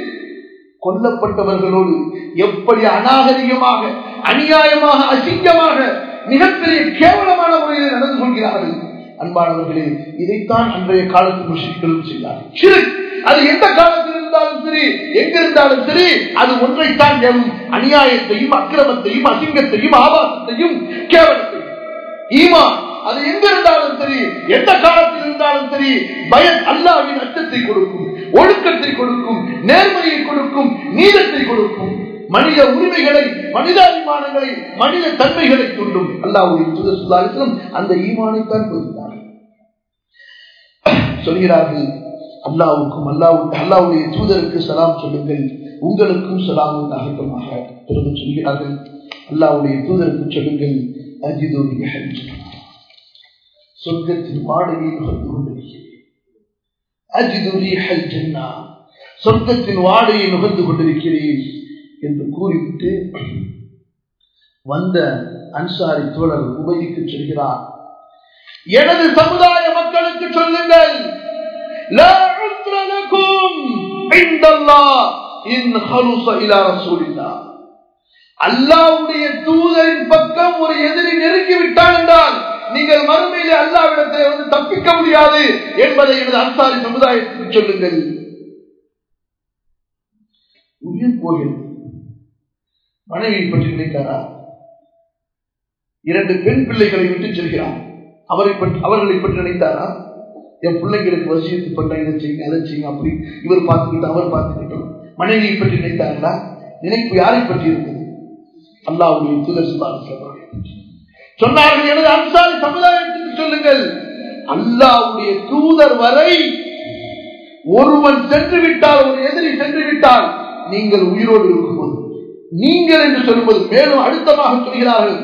Speaker 1: கொல்லப்பட்டவர்களோடு எப்படி அநாகரிகமாக அநியாயமாக அசிங்கமாக மிகப்பெரிய கேவலமான முறையில் நடந்து கொள்கிறார்கள் அன்பானவர்களே இதைத்தான் அன்றைய காலத்து முஷிக்களும் செய்தார்கள் அது எந்த காலத்தில் இருந்தாலும் சரி எங்க இருந்தாலும் சரி அது ஒன்றைத்தான் ஏவும் அநியாயத்தையும் அக்கிரமத்தையும் அசிங்கத்தையும் ஆபாசத்தையும் கேவலத்தையும் ஈமா அது எங்க இருந்தாலும் சரி எந்த காலத்தில் இருந்தாலும் சரி பயம் அல்லாவின் அச்சத்தை கொடுக்கும் ஒழுக்கத்தை கொடுக்கும் நேர்மையை கொடுக்கும் நீதத்தை கொடுக்கும் மனித உரிமைகளை மனிதாபிமானங்களை மனித தன்மைகளை தூண்டும் அல்லாவுடைய சுதசுதாரிசனம் அந்த ஈமானைத்தான் கொடுத்தார்கள் சொல்கிறார்கள் அல்லாவுக்கும் அல்லாவுக்கு அல்லாவுடைய தூதருக்கு சலாம் சொல்லுங்கள் உங்களுக்கும் சலாம் உண்டாகட்டுமாக திரும்ப சொல்கிறார்கள் அல்லாவுடைய தூதருக்கு சொல்லுங்கள் அஜிதோடைய சொர்க்கத்தின் வாடகையில் வந்து கொண்டிருக்கிறேன் அஜிதுரி ஹல் ஜன்னா சொர்க்கத்தின் வாடையை நுகர்ந்து கொண்டிருக்கிறேன் என்று கூறிவிட்டு வந்த அன்சாரி தோழர் உபதிக்கு சொல்கிறார் எனது சமுதாய மக்களுக்கு சொல்லுங்கள் அல்லாவுடைய தூதரின் பக்கம் ஒரு எதிரி நெருங்கி விட்டான் என்றால் நீங்கள் மறுமையிலே அல்லாவிடத்தில் வந்து தப்பிக்க முடியாது என்பதை எனது அன்சாரி சமுதாயத்துக்கு சொல்லுங்கள் உயிர் போகிறது மனைவியை பற்றி நினைத்தாரா இரண்டு பெண் பிள்ளைகளை விட்டு செல்கிறார் அவரை பற்றி அவர்களை பற்றி நினைத்தாரா என் பிள்ளைங்களுக்கு வசியத்து பண்ண இதை செய்யுங்க அதை செய்யுங்க அப்படி இவர் பார்த்துக்கிட்டு அவர் பார்த்துக்கிட்டோம் மனைவியை பற்றி நினைத்தார்களா நினைப்பு யாரை பற்றி இருந்தது அல்லாவுடைய தூதர் சொன்னார்கள் எனது அன்சாரி சமுதாயத்துக்கு சொல்லுங்கள் அல்லாவுடைய தூதர் வரை ஒருவன் சென்று விட்டால் ஒரு எதிரி சென்று விட்டால் நீங்கள் உயிரோடு இருக்கும்போது நீங்கள் என்று சொல்லும்போது மேலும் அழுத்தமாக சொல்கிறார்கள்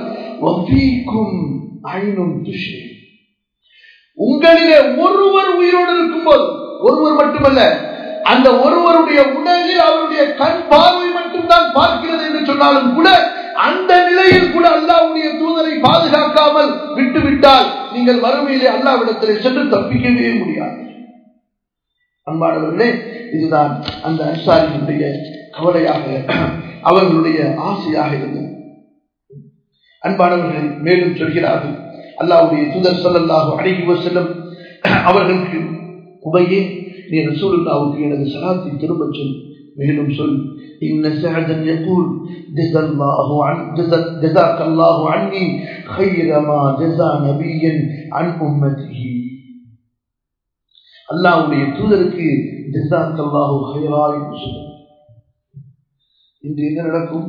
Speaker 1: உங்களிலே ஒருவர் உயிரோடு இருக்கும்போது ஒருவர் மட்டுமல்ல அந்த ஒருவருடைய உடலில் அவருடைய கண் பார்வை மட்டும்தான் பார்க்கிறது என்று சொன்னாலும் கூட அந்த நிலையில் கூட அல்லாவுடைய தூதரை பாதுகாக்காமல் விட்டுவிட்டால் நீங்கள் வறுமையிலே அல்லாவிடத்திலே சென்று தப்பிக்கவே முடியாது அன்பானவர்களே இதுதான் அந்த அன்சாரியினுடைய கவலையாக அவர்களுடைய ஆசையாக இருந்தது அன்பானவர்கள் மேலும் சொல்கிறார்கள் அல்லாவுடைய தூதர் சொல்லல்லாக அடங்கி செல்லும் அவர்களுக்கு உபையே நீ ரசூலுல்லாவுக்கு எனது சலாத்தை திரும்ப சொல் மேலும் சொல் إن سعدا يقول جزا الله عن جزا جزاك الله عني خير ما جزا نبيا عن أمته அல்லாவுடைய தூதருக்கு ஜிசாக் அல்லாஹு ஹைரா என்று சொல்லும் இன்று என்ன நடக்கும்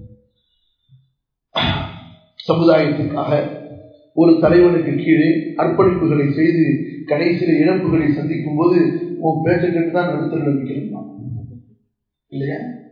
Speaker 1: சமுதாயத்திற்காக ஒரு தலைவனுக்கு கீழே அர்ப்பணிப்புகளை செய்து கடைசியில் இழப்புகளை சந்திக்கும் போது உன் பேச்ச கேட்டு தான் நடுத்தல் நம்பிக்கிறோம் இல்லையா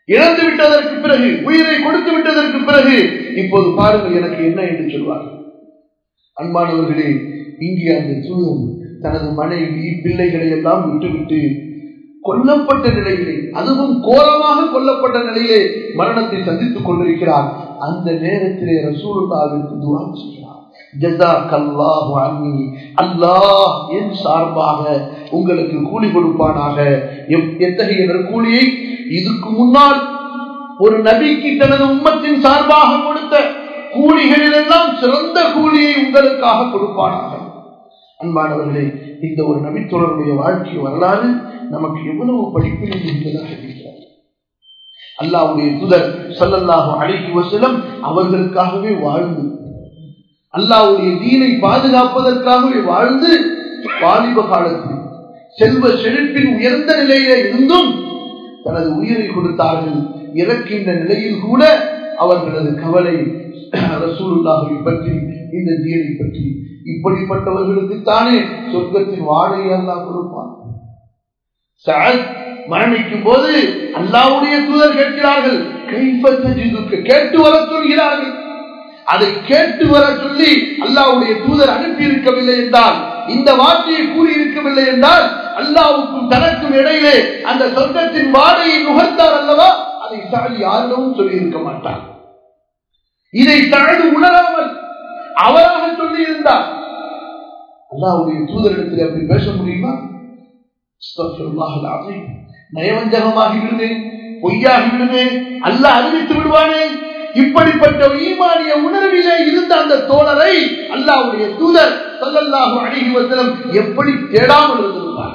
Speaker 1: இழந்து விட்டதற்கு பிறகு உயிரை கொடுத்து விட்டதற்கு பிறகு இப்போது பாருங்கள் எனக்கு என்ன என்று சொல்வார்கள் அன்பானவர்களே இங்கே அந்த தூதன் தனது மனைவி பிள்ளைகளை எல்லாம் விட்டுவிட்டு கொல்லப்பட்ட நிலையிலே அதுவும் கோலமாக கொல்லப்பட்ட நிலையிலே மரணத்தை சந்தித்துக் கொண்டிருக்கிறார் அந்த நேரத்திலே ரசூலுல்லாவிற்கு துவா செய்கிறார் ஜஸாக்கல்லாஹு அன்னி அல்லாஹ் என் சார்பாக உங்களுக்கு கூலி கொடுப்பானாக எப்- எத்தகைய நற்கூலியை இதுக்கு முன்னால் ஒரு நபிக்கு தனது உம்மத்தின் சார்பாக கொடுத்த கூலிகளிலெல்லாம் சிறந்த கூலியை உங்களுக்காக கொடுப்பானாக அன்பானவர்களே இந்த ஒரு நபித்தோழருடைய வாழ்க்கை வரலாறு நமக்கு எவ்வளவு படிப்பினை என்பதாக இருக்கிறார் அல்லாவுடைய துதர் ஸல்லல்லாஹு அலைஹி வஸல்லம் அவர்களுக்காகவே வாழ்ந்து அல்லாவுடைய தீனை பாதுகாப்பதற்காகவே வாழ்ந்து வாலிப காலத்தில் செல்வ செழிப்பின் உயர்ந்த நிலையில இருந்தும் தனது உயிரை கொடுத்தார்கள் இறக்கின்ற நிலையில் கூட அவர்களது கவலை ரசூலுல்லாஹை பற்றி இந்த தீனை பற்றி இப்படிப்பட்டவர்களுக்கு தானே சொர்க்கத்தின் வாழை அல்லாஹ் கொடுப்பான் சஅத் மரணிக்கும் போது அல்லாவுடைய தூதர் கேட்கிறார்கள் கைஃப தஜிதுக்க கேட்டு வர சொல்கிறார்கள் அதை கேட்டு வர சொல்லி அல்லாவுடைய தூதர் அனுப்பி இருக்கவில்லை என்றால் இந்த வார்த்தையை கூறி இருக்கவில்லை என்றால் அல்லாவுக்கும் தனக்கும் இடையிலே அந்த சொர்க்கத்தின் வாடையை நுகர்ந்தார் அல்லவா அதை சாடி யாரிடமும் சொல்லி இருக்க மாட்டார் இதை தனது உணராமல் அவராக சொல்லி இருந்தார் அல்லாவுடைய தூதரிடத்தில் அப்படி பேச முடியுமா அஸ்தக்ஃபிருல்லாஹ் அல்-அஸீம். நயவஞ்சகமாகி விடுவேன் பொய்யாகி விடுவேன் அல்ல அறிவித்து விடுவானே இப்படிப்பட்ட ஈமானிய உணர்விலே இருந்த அந்த தோழரை அல்லாவுடைய தூதர் ஸல்லல்லாஹு அலைஹி வஸல்லம் எப்படி தேடாமல் இருந்திருப்பார்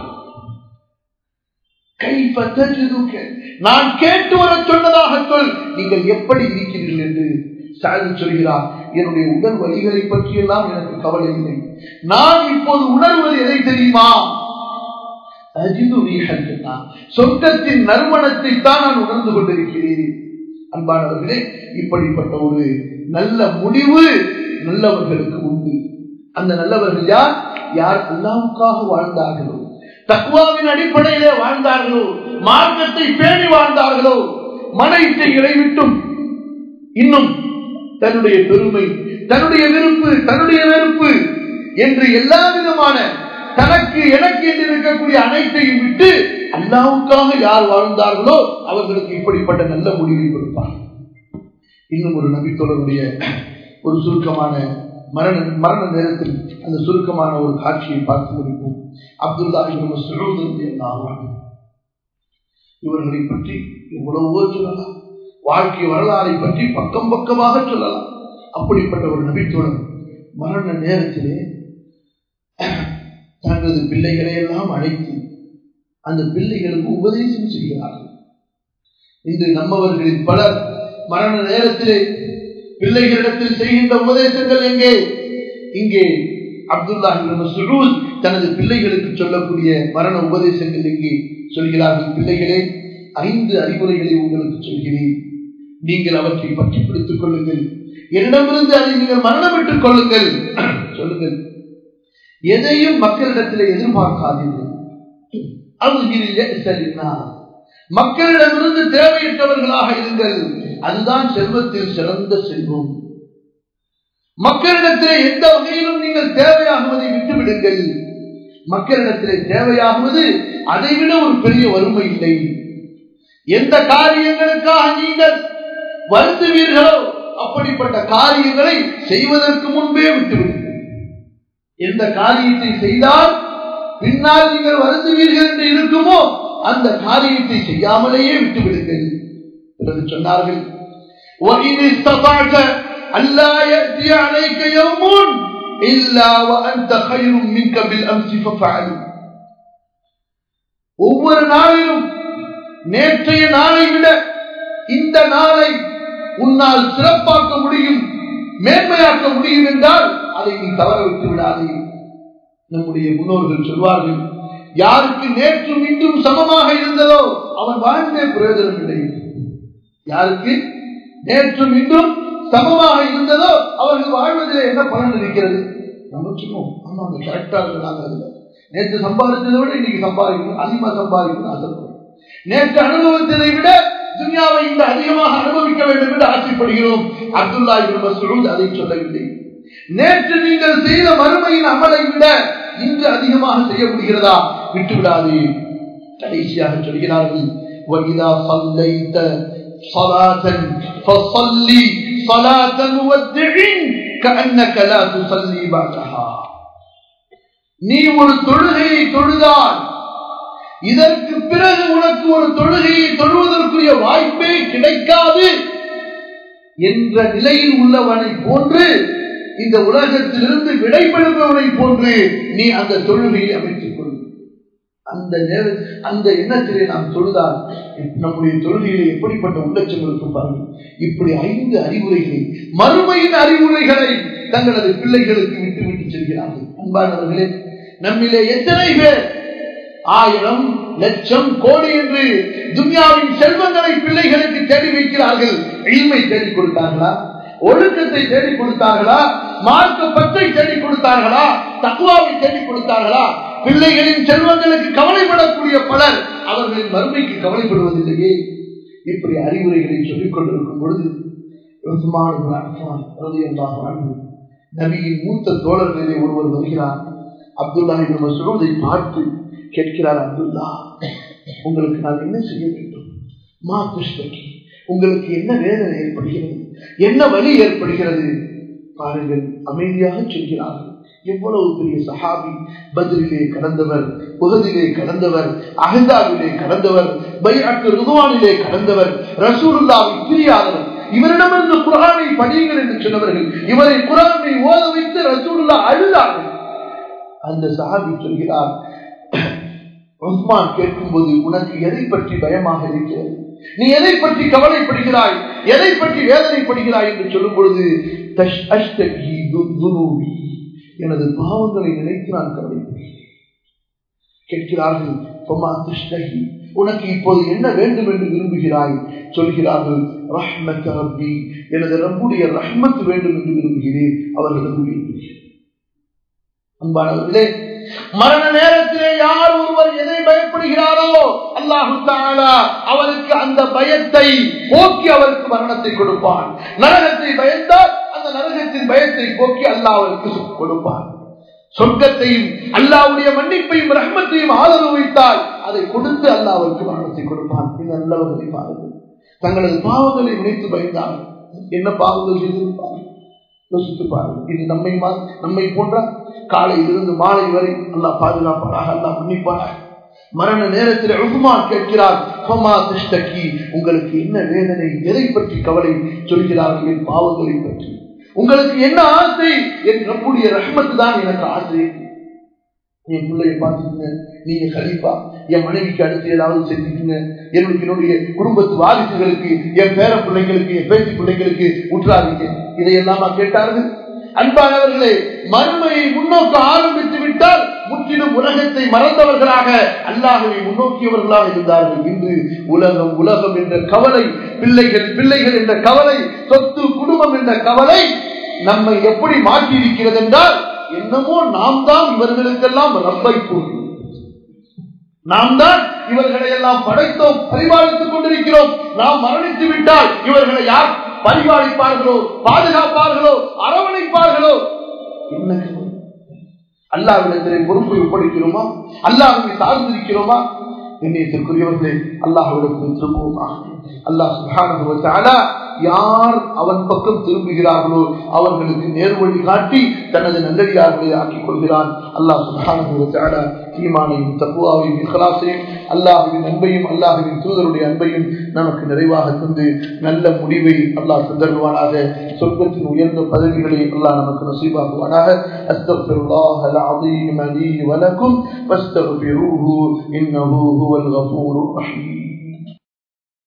Speaker 1: கைஃப தஜிதுக நான் கேட்டு வர சொன்னதாக சொல் நீங்கள் எப்படி இருக்கிறீர்கள் என்று சாதி சொல்கிறார் என்னுடைய உடல் வலிகளை பற்றியெல்லாம் எனக்கு கவலை இல்லை நான் இப்போது உணர்வது எதை தெரியுமா அஜிது ரீஹல் ஜன்னா. சொர்க்கத்தின் நறுமணத்தை தான் நான் உணர்ந்து கொண்டிருக்கிறேன் அன்பானவர்களே இப்படிப்பட்ட ஒரு நல்ல முடிவு நல்லவர்களுக்கு உண்டு அந்த நல்லவர்கள் யார் யார் அல்லாவுக்காக வாழ்ந்தார்களோ தக்குவாவின் அடிப்படையிலே வாழ்ந்தார்களோ மார்க்கத்தை பேணி வாழ்ந்தார்களோ மன இச்சைகளை விட்டும் இன்னும் தன்னுடைய பெருமை தன்னுடைய விருப்பு தன்னுடைய வெறுப்பு என்று எல்லா விதமான தனக்கு எனக்கு என்று இருக்கக்கூடிய அனைத்தையும் விட்டு அல்லாவுக்காக யார் வாழ்ந்தார்களோ அவர்களுக்கு இப்படிப்பட்ட நல்ல முடிவை கொடுப்பார் இன்னும் ஒரு நபித்தோழருடைய ஒரு சுருக்கமான மரண மரண நேரத்தில் அந்த சுருக்கமான ஒரு காட்சியை பார்த்து முடிப்போம் அப்துல்லா இப்னு மஸ்ஊத் ரலியல்லாஹு அன்ஹு இவர்களை பற்றி எவ்வளவோ சொல்லலாம் வாழ்க்கை வரலாறை பற்றி பக்கம் பக்கமாக சொல்லலாம் அப்படிப்பட்ட ஒரு நபித்தோழர் மரண நேரத்திலே தங்களது பிள்ளைகளை எல்லாம் அழைத்து அந்த பிள்ளைகளுக்கு உபதேசம் செய்கிறார்கள் இன்று நம்மவர்களில் பலர் மரண நேரத்திலே பிள்ளைகளிடத்தில் செய்கின்ற உபதேசங்கள் எங்கே இங்கே அப்துல்லா சுரூஸ் தனது பிள்ளைகளுக்கு சொல்லக்கூடிய மரண உபதேசங்கள் எங்கே சொல்கிறார்கள் பிள்ளைகளே ஐந்து அறிவுரைகளை உங்களுக்கு சொல்கிறேன் நீங்கள் அவற்றை பற்றி பிடித்துக் கொள்ளுங்கள் என்னிடமிருந்து அதை நீங்கள் மரணமிட்டுக் கொள்ளுங்கள் சொல்லுங்கள் எதையும் மக்களிடத்தில் எதிர்பார்க்காதீர்கள் அது சரினா மக்களிடமிருந்து தேவையற்றவர்களாக இருங்கள் அதுதான் செல்வத்தில் சிறந்த செல்வம் மக்களிடத்திலே எந்த வகையிலும் நீங்கள் தேவையாகுவதை விட்டுவிடுங்கள் மக்களிடத்திலே தேவையாகுவது அதைவிட ஒரு பெரிய வறுமை இல்லை எந்த காரியங்களுக்காக நீங்கள் வருந்துவீர்களோ அப்படிப்பட்ட காரியங்களை செய்வதற்கு முன்பே விட்டுவிடுங்கள் எந்த காரியத்தை செய்தால் பின்னால் நீங்கள் வருந்துவீர்கள் என்று இருக்குமோ அந்த காரியத்தை செய்யாமலேயே விட்டுவிடுங்கள் பிறகு சொன்னார்கள் وَإِنِ اسْتَطَعْتَ أَلَّا يَأْتِيَ عَلَيْكَ يَوْمٌ إِلَّا وَأَنْتَ خَيْرٌ مِنْكَ بِالْأَمْسِ فَافْعَلْ ஒவ்வொரு நாளிலும் நேற்றைய நாளை விட இந்த நாளை உன்னால் சிறப்பாக்க முடியும் மேன்மையாக்க முடியும் என்றால் அதை நீ தவற விட்டு விடாதே நம்முடைய முன்னோர்கள் சொல்வார்கள் யாருக்கு நேற்றும் இன்றும் சமமாக இருந்ததோ அவன் வாழ்ந்தே பிரயோஜனம் இல்லை யாருக்கு நேற்றும் இன்றும் சமமாக இருந்ததோ அவர்கள் வாழ்வதில் என்ன பலன் இருக்கிறது நம்ம சொல்லுவோம் ஆமா அந்த கரெக்டா இருக்கிறாங்க அதுல நேற்று சம்பாதிச்சதை விட இன்னைக்கு சம்பாதிக்கணும் அதிகமா சம்பாதிக்கணும் ஆசைப்படுறோம் நேற்று அனுபவத்ததை விட துன்யாவை இந்த அதிகமாக அனுபவிக்க வேண்டும் என்று ஆசைப்படுகிறோம் அப்துல்லா இப்னு மஸ்ஊத் அதை சொல்லவில்லை நேற்று நீங்கள் செய்த மறுமையின் அமலை விட இன்று அதிகமாக செய்ய முடிகிறதா விட்டுவிடாதே கடைசியாக சொல்கிறார்கள் وَإِذَا صَلَّيْتَ صَلَاةً فَصَلِّ صَلَاةَ مُوَدِّعٍ كَأَنَّكَ لَا تُصَلِّي بَعْدَهَا நீ ஒரு தொழுகையை தொழுதால் இதற்கு பிறகு உனக்கு ஒரு தொழுகையை தொழுவதற்குரிய வாய்ப்பே கிடைக்காது என்ற நிலையில் உள்ளவனை போன்று இந்த உலகத்திலிருந்து விடைபெறுபவனை போன்று நீ அந்த தொழுகையை அமைத்துக் கொள் அந்த நேர அந்த எண்ணத்திலே நாம் தொழுதால் நம்முடைய தொழுகையிலே எப்படிப்பட்ட உள்ளச்சம் இருக்கும் பாருங்கள் இப்படி ஐந்து அறிவுரைகளை மறுமையின் அறிவுரைகளை தங்களது பிள்ளைகளுக்கு விட்டு விட்டு செல்கிறார்கள் அன்பானவர்களே நம்மிலே எத்தனை பேர் ஆயிரம் லட்சம் கோடி என்று துன்யாவின் செல்வங்களை பிள்ளைகளுக்கு தேடி வைக்கிறார்கள் இல்மை தேடி கொடுத்தார்களா ஒழுக்கத்தை தேடி கொடுத்தார்களா மார்க்க பத்தை தேடி கொடுத்தார்களா தக்குவாவை தேடி கொடுத்தார்களா பிள்ளைகளின் செல்வங்களுக்கு கவலைப்படக்கூடிய பலர் அவர்களின் மறுமைக்கு கவலைப்படுவதில்லையே இப்படி அறிவுரைகளை சொல்லிக் கொண்டிருக்கும் பொழுது நபியின் மூத்த தோழர்களிலே ஒருவர் வருகிறார் அப்துல்லா என்று சொல்வதை பார்த்து கேட்கிறார் அப்துல்லா உங்களுக்கு நான் என்ன செய்ய வேண்டும் மா கிருஷ்ணகி உங்களுக்கு என்ன வேதனை ஏற்படுகிறது என்ன வலி ஏற்படுகிறது பாருங்கள் அமைதியாக சொல்கிறார்கள் எவ்வளவு பெரிய சஹாபி பதிலே கடந்தவர் உகதிலே கடந்தவர் அகந்தாவிலே கடந்தவர் பைராட்டு ருதுவானிலே கடந்தவர் ரசூலுல்லாவை பிரியாதவர் இவரிடமிருந்து குரானை படியுங்கள் என்று சொன்னவர்கள் இவரை குரானை ஓத வைத்து ரசூலுல்லா அழுதார்கள் அந்த சஹாபி சொல்கிறார் உஸ்மான் கேட்கும்போது உனக்கு எதை பற்றி பயமாக இருக்கிறது நீ எதை பற்றி கவலைப்படுகிறாய் எதை பற்றி வேதனைப்படுகிறாய் என்று சொல்லும் பொழுது எனது பாவங்களை நினைத்து நான் கவலைப்படுகிறேன் கேட்கிறார்கள் உனக்கு இப்போது என்ன வேண்டும் என்று விரும்புகிறாய் சொல்கிறார்கள் ரஹ்மத் ரப்பி எனது ரப்புடைய ரஹ்மத் வேண்டும் என்று விரும்புகிறேன் அவர்களுக்கு விரும்புகிறேன் அன்பானவர்களே மரண நேரத்திலே யார் ஒருவர் எதை பயப்படுகிறாரோ அல்லாஹு அவருக்கு அந்த பயத்தை போக்கி அவருக்கு மரணத்தை கொடுப்பான் நரகத்தை பயந்தால் அந்த நரகத்தின் பயத்தை போக்கி அல்லாஹ் அவருக்கு கொடுப்பான் சொர்க்கத்தையும் அல்லாவுடைய மன்னிப்பையும் ரஹ்மத்தையும் ஆதரவு வைத்தால் அதை கொடுத்து அல்லாஹ் அவருக்கு மரணத்தை கொடுப்பான் இது நல்லவர்களை பாருங்கள் தங்களது பாவங்களை நினைத்து பயந்தார்கள் என்ன பாவங்கள் செய்திருப்பார்கள் யோசித்து பாருங்கள் இது நம்மை நம்மை போன்ற காலையிலிருந்து மாலை வரை அல்லா பாதுகாப்பாராக அல்லா மன்னிப்பாராக மரண நேரத்தில் உகுமான் கேட்கிறார் உங்களுக்கு என்ன வேதனை எதை பற்றி கவலை சொல்கிறார்கள் என் பாவங்களை பற்றி உங்களுக்கு என்ன ஆசை என் நம்முடைய ரஹ்மத்து தான் எனக்கு ஆசை என் பிள்ளைய பார்த்துக்கங்க நீங்க கலிப்பா என் மனைவிக்கு அடுத்து ஏதாவது செஞ்சுக்கீங்க என்னுடைய என்னுடைய குடும்பத்து வாரிசுகளுக்கு என் பேர பிள்ளைங்களுக்கு என் பேச்சு பிள்ளைங்களுக்கு உற்றாதீங்க இதையெல்லாம் கேட்டார்கள் அன்பானவர்களே மறுமையை முன்னோக்க ஆரம்பித்து விட்டால் முற்றிலும் உலகத்தை மறந்தவர்களாக அல்லாஹவை முன்னோக்கியவர்களாக இருந்தார்கள் இன்று உலகம் உலகம் என்ற கவலை பிள்ளைகள் பிள்ளைகள் என்ற கவலை சொத்து குடும்பம் என்ற கவலை நம்மை எப்படி மாற்றி இருக்கிறது என்றால் என்னமோ நாம் தான் இவர்களுக்கெல்லாம் ரப்பை கூறி நாம் தான் இவர்களை எல்லாம் படைத்தோம் பரிபாலித்துக் கொண்டிருக்கிறோம் நாம் மரணித்து விட்டால் இவர்களை யார் பரிபாலிப்பார்களோ பாதுகாப்பார்களோ அரவணைப்பார்களோ என்ன அல்லாவிடத்திலே பொறுப்பை ஒப்படைக்கிறோமா அல்லாஹுவை சார்ந்திருக்கிறோமா என்னையத்திற்குரியவர்களே அல்லாஹுவிடத்தில் திரும்புவோமா அல்லாஹ் சுகான யார் அவன் பக்கம் திரும்புகிறார்களோ அவர்களுக்கு நேர்வழி காட்டி தனது நல்லடியார்களை ஆக்கிக் கொள்கிறான் அல்லாஹ் சுகான ஈமானையும் தப்புவாவையும் இஹலாசையும் அல்லாஹுவின் அன்பையும் அல்லாஹுவின் தூதருடைய அன்பையும் நமக்கு நிறைவாக தந்து நல்ல முடிவை அல்லாஹ் தந்தருவானாக சொர்க்கத்தின் உயர்ந்த பதவிகளை அல்லாஹ் நமக்கு நசீபாக்குவானாக அஸ்தக்ஃபிருல்லாஹ் العظيم لي ولكم فاستغفروه إنه هو الغفور الرحيم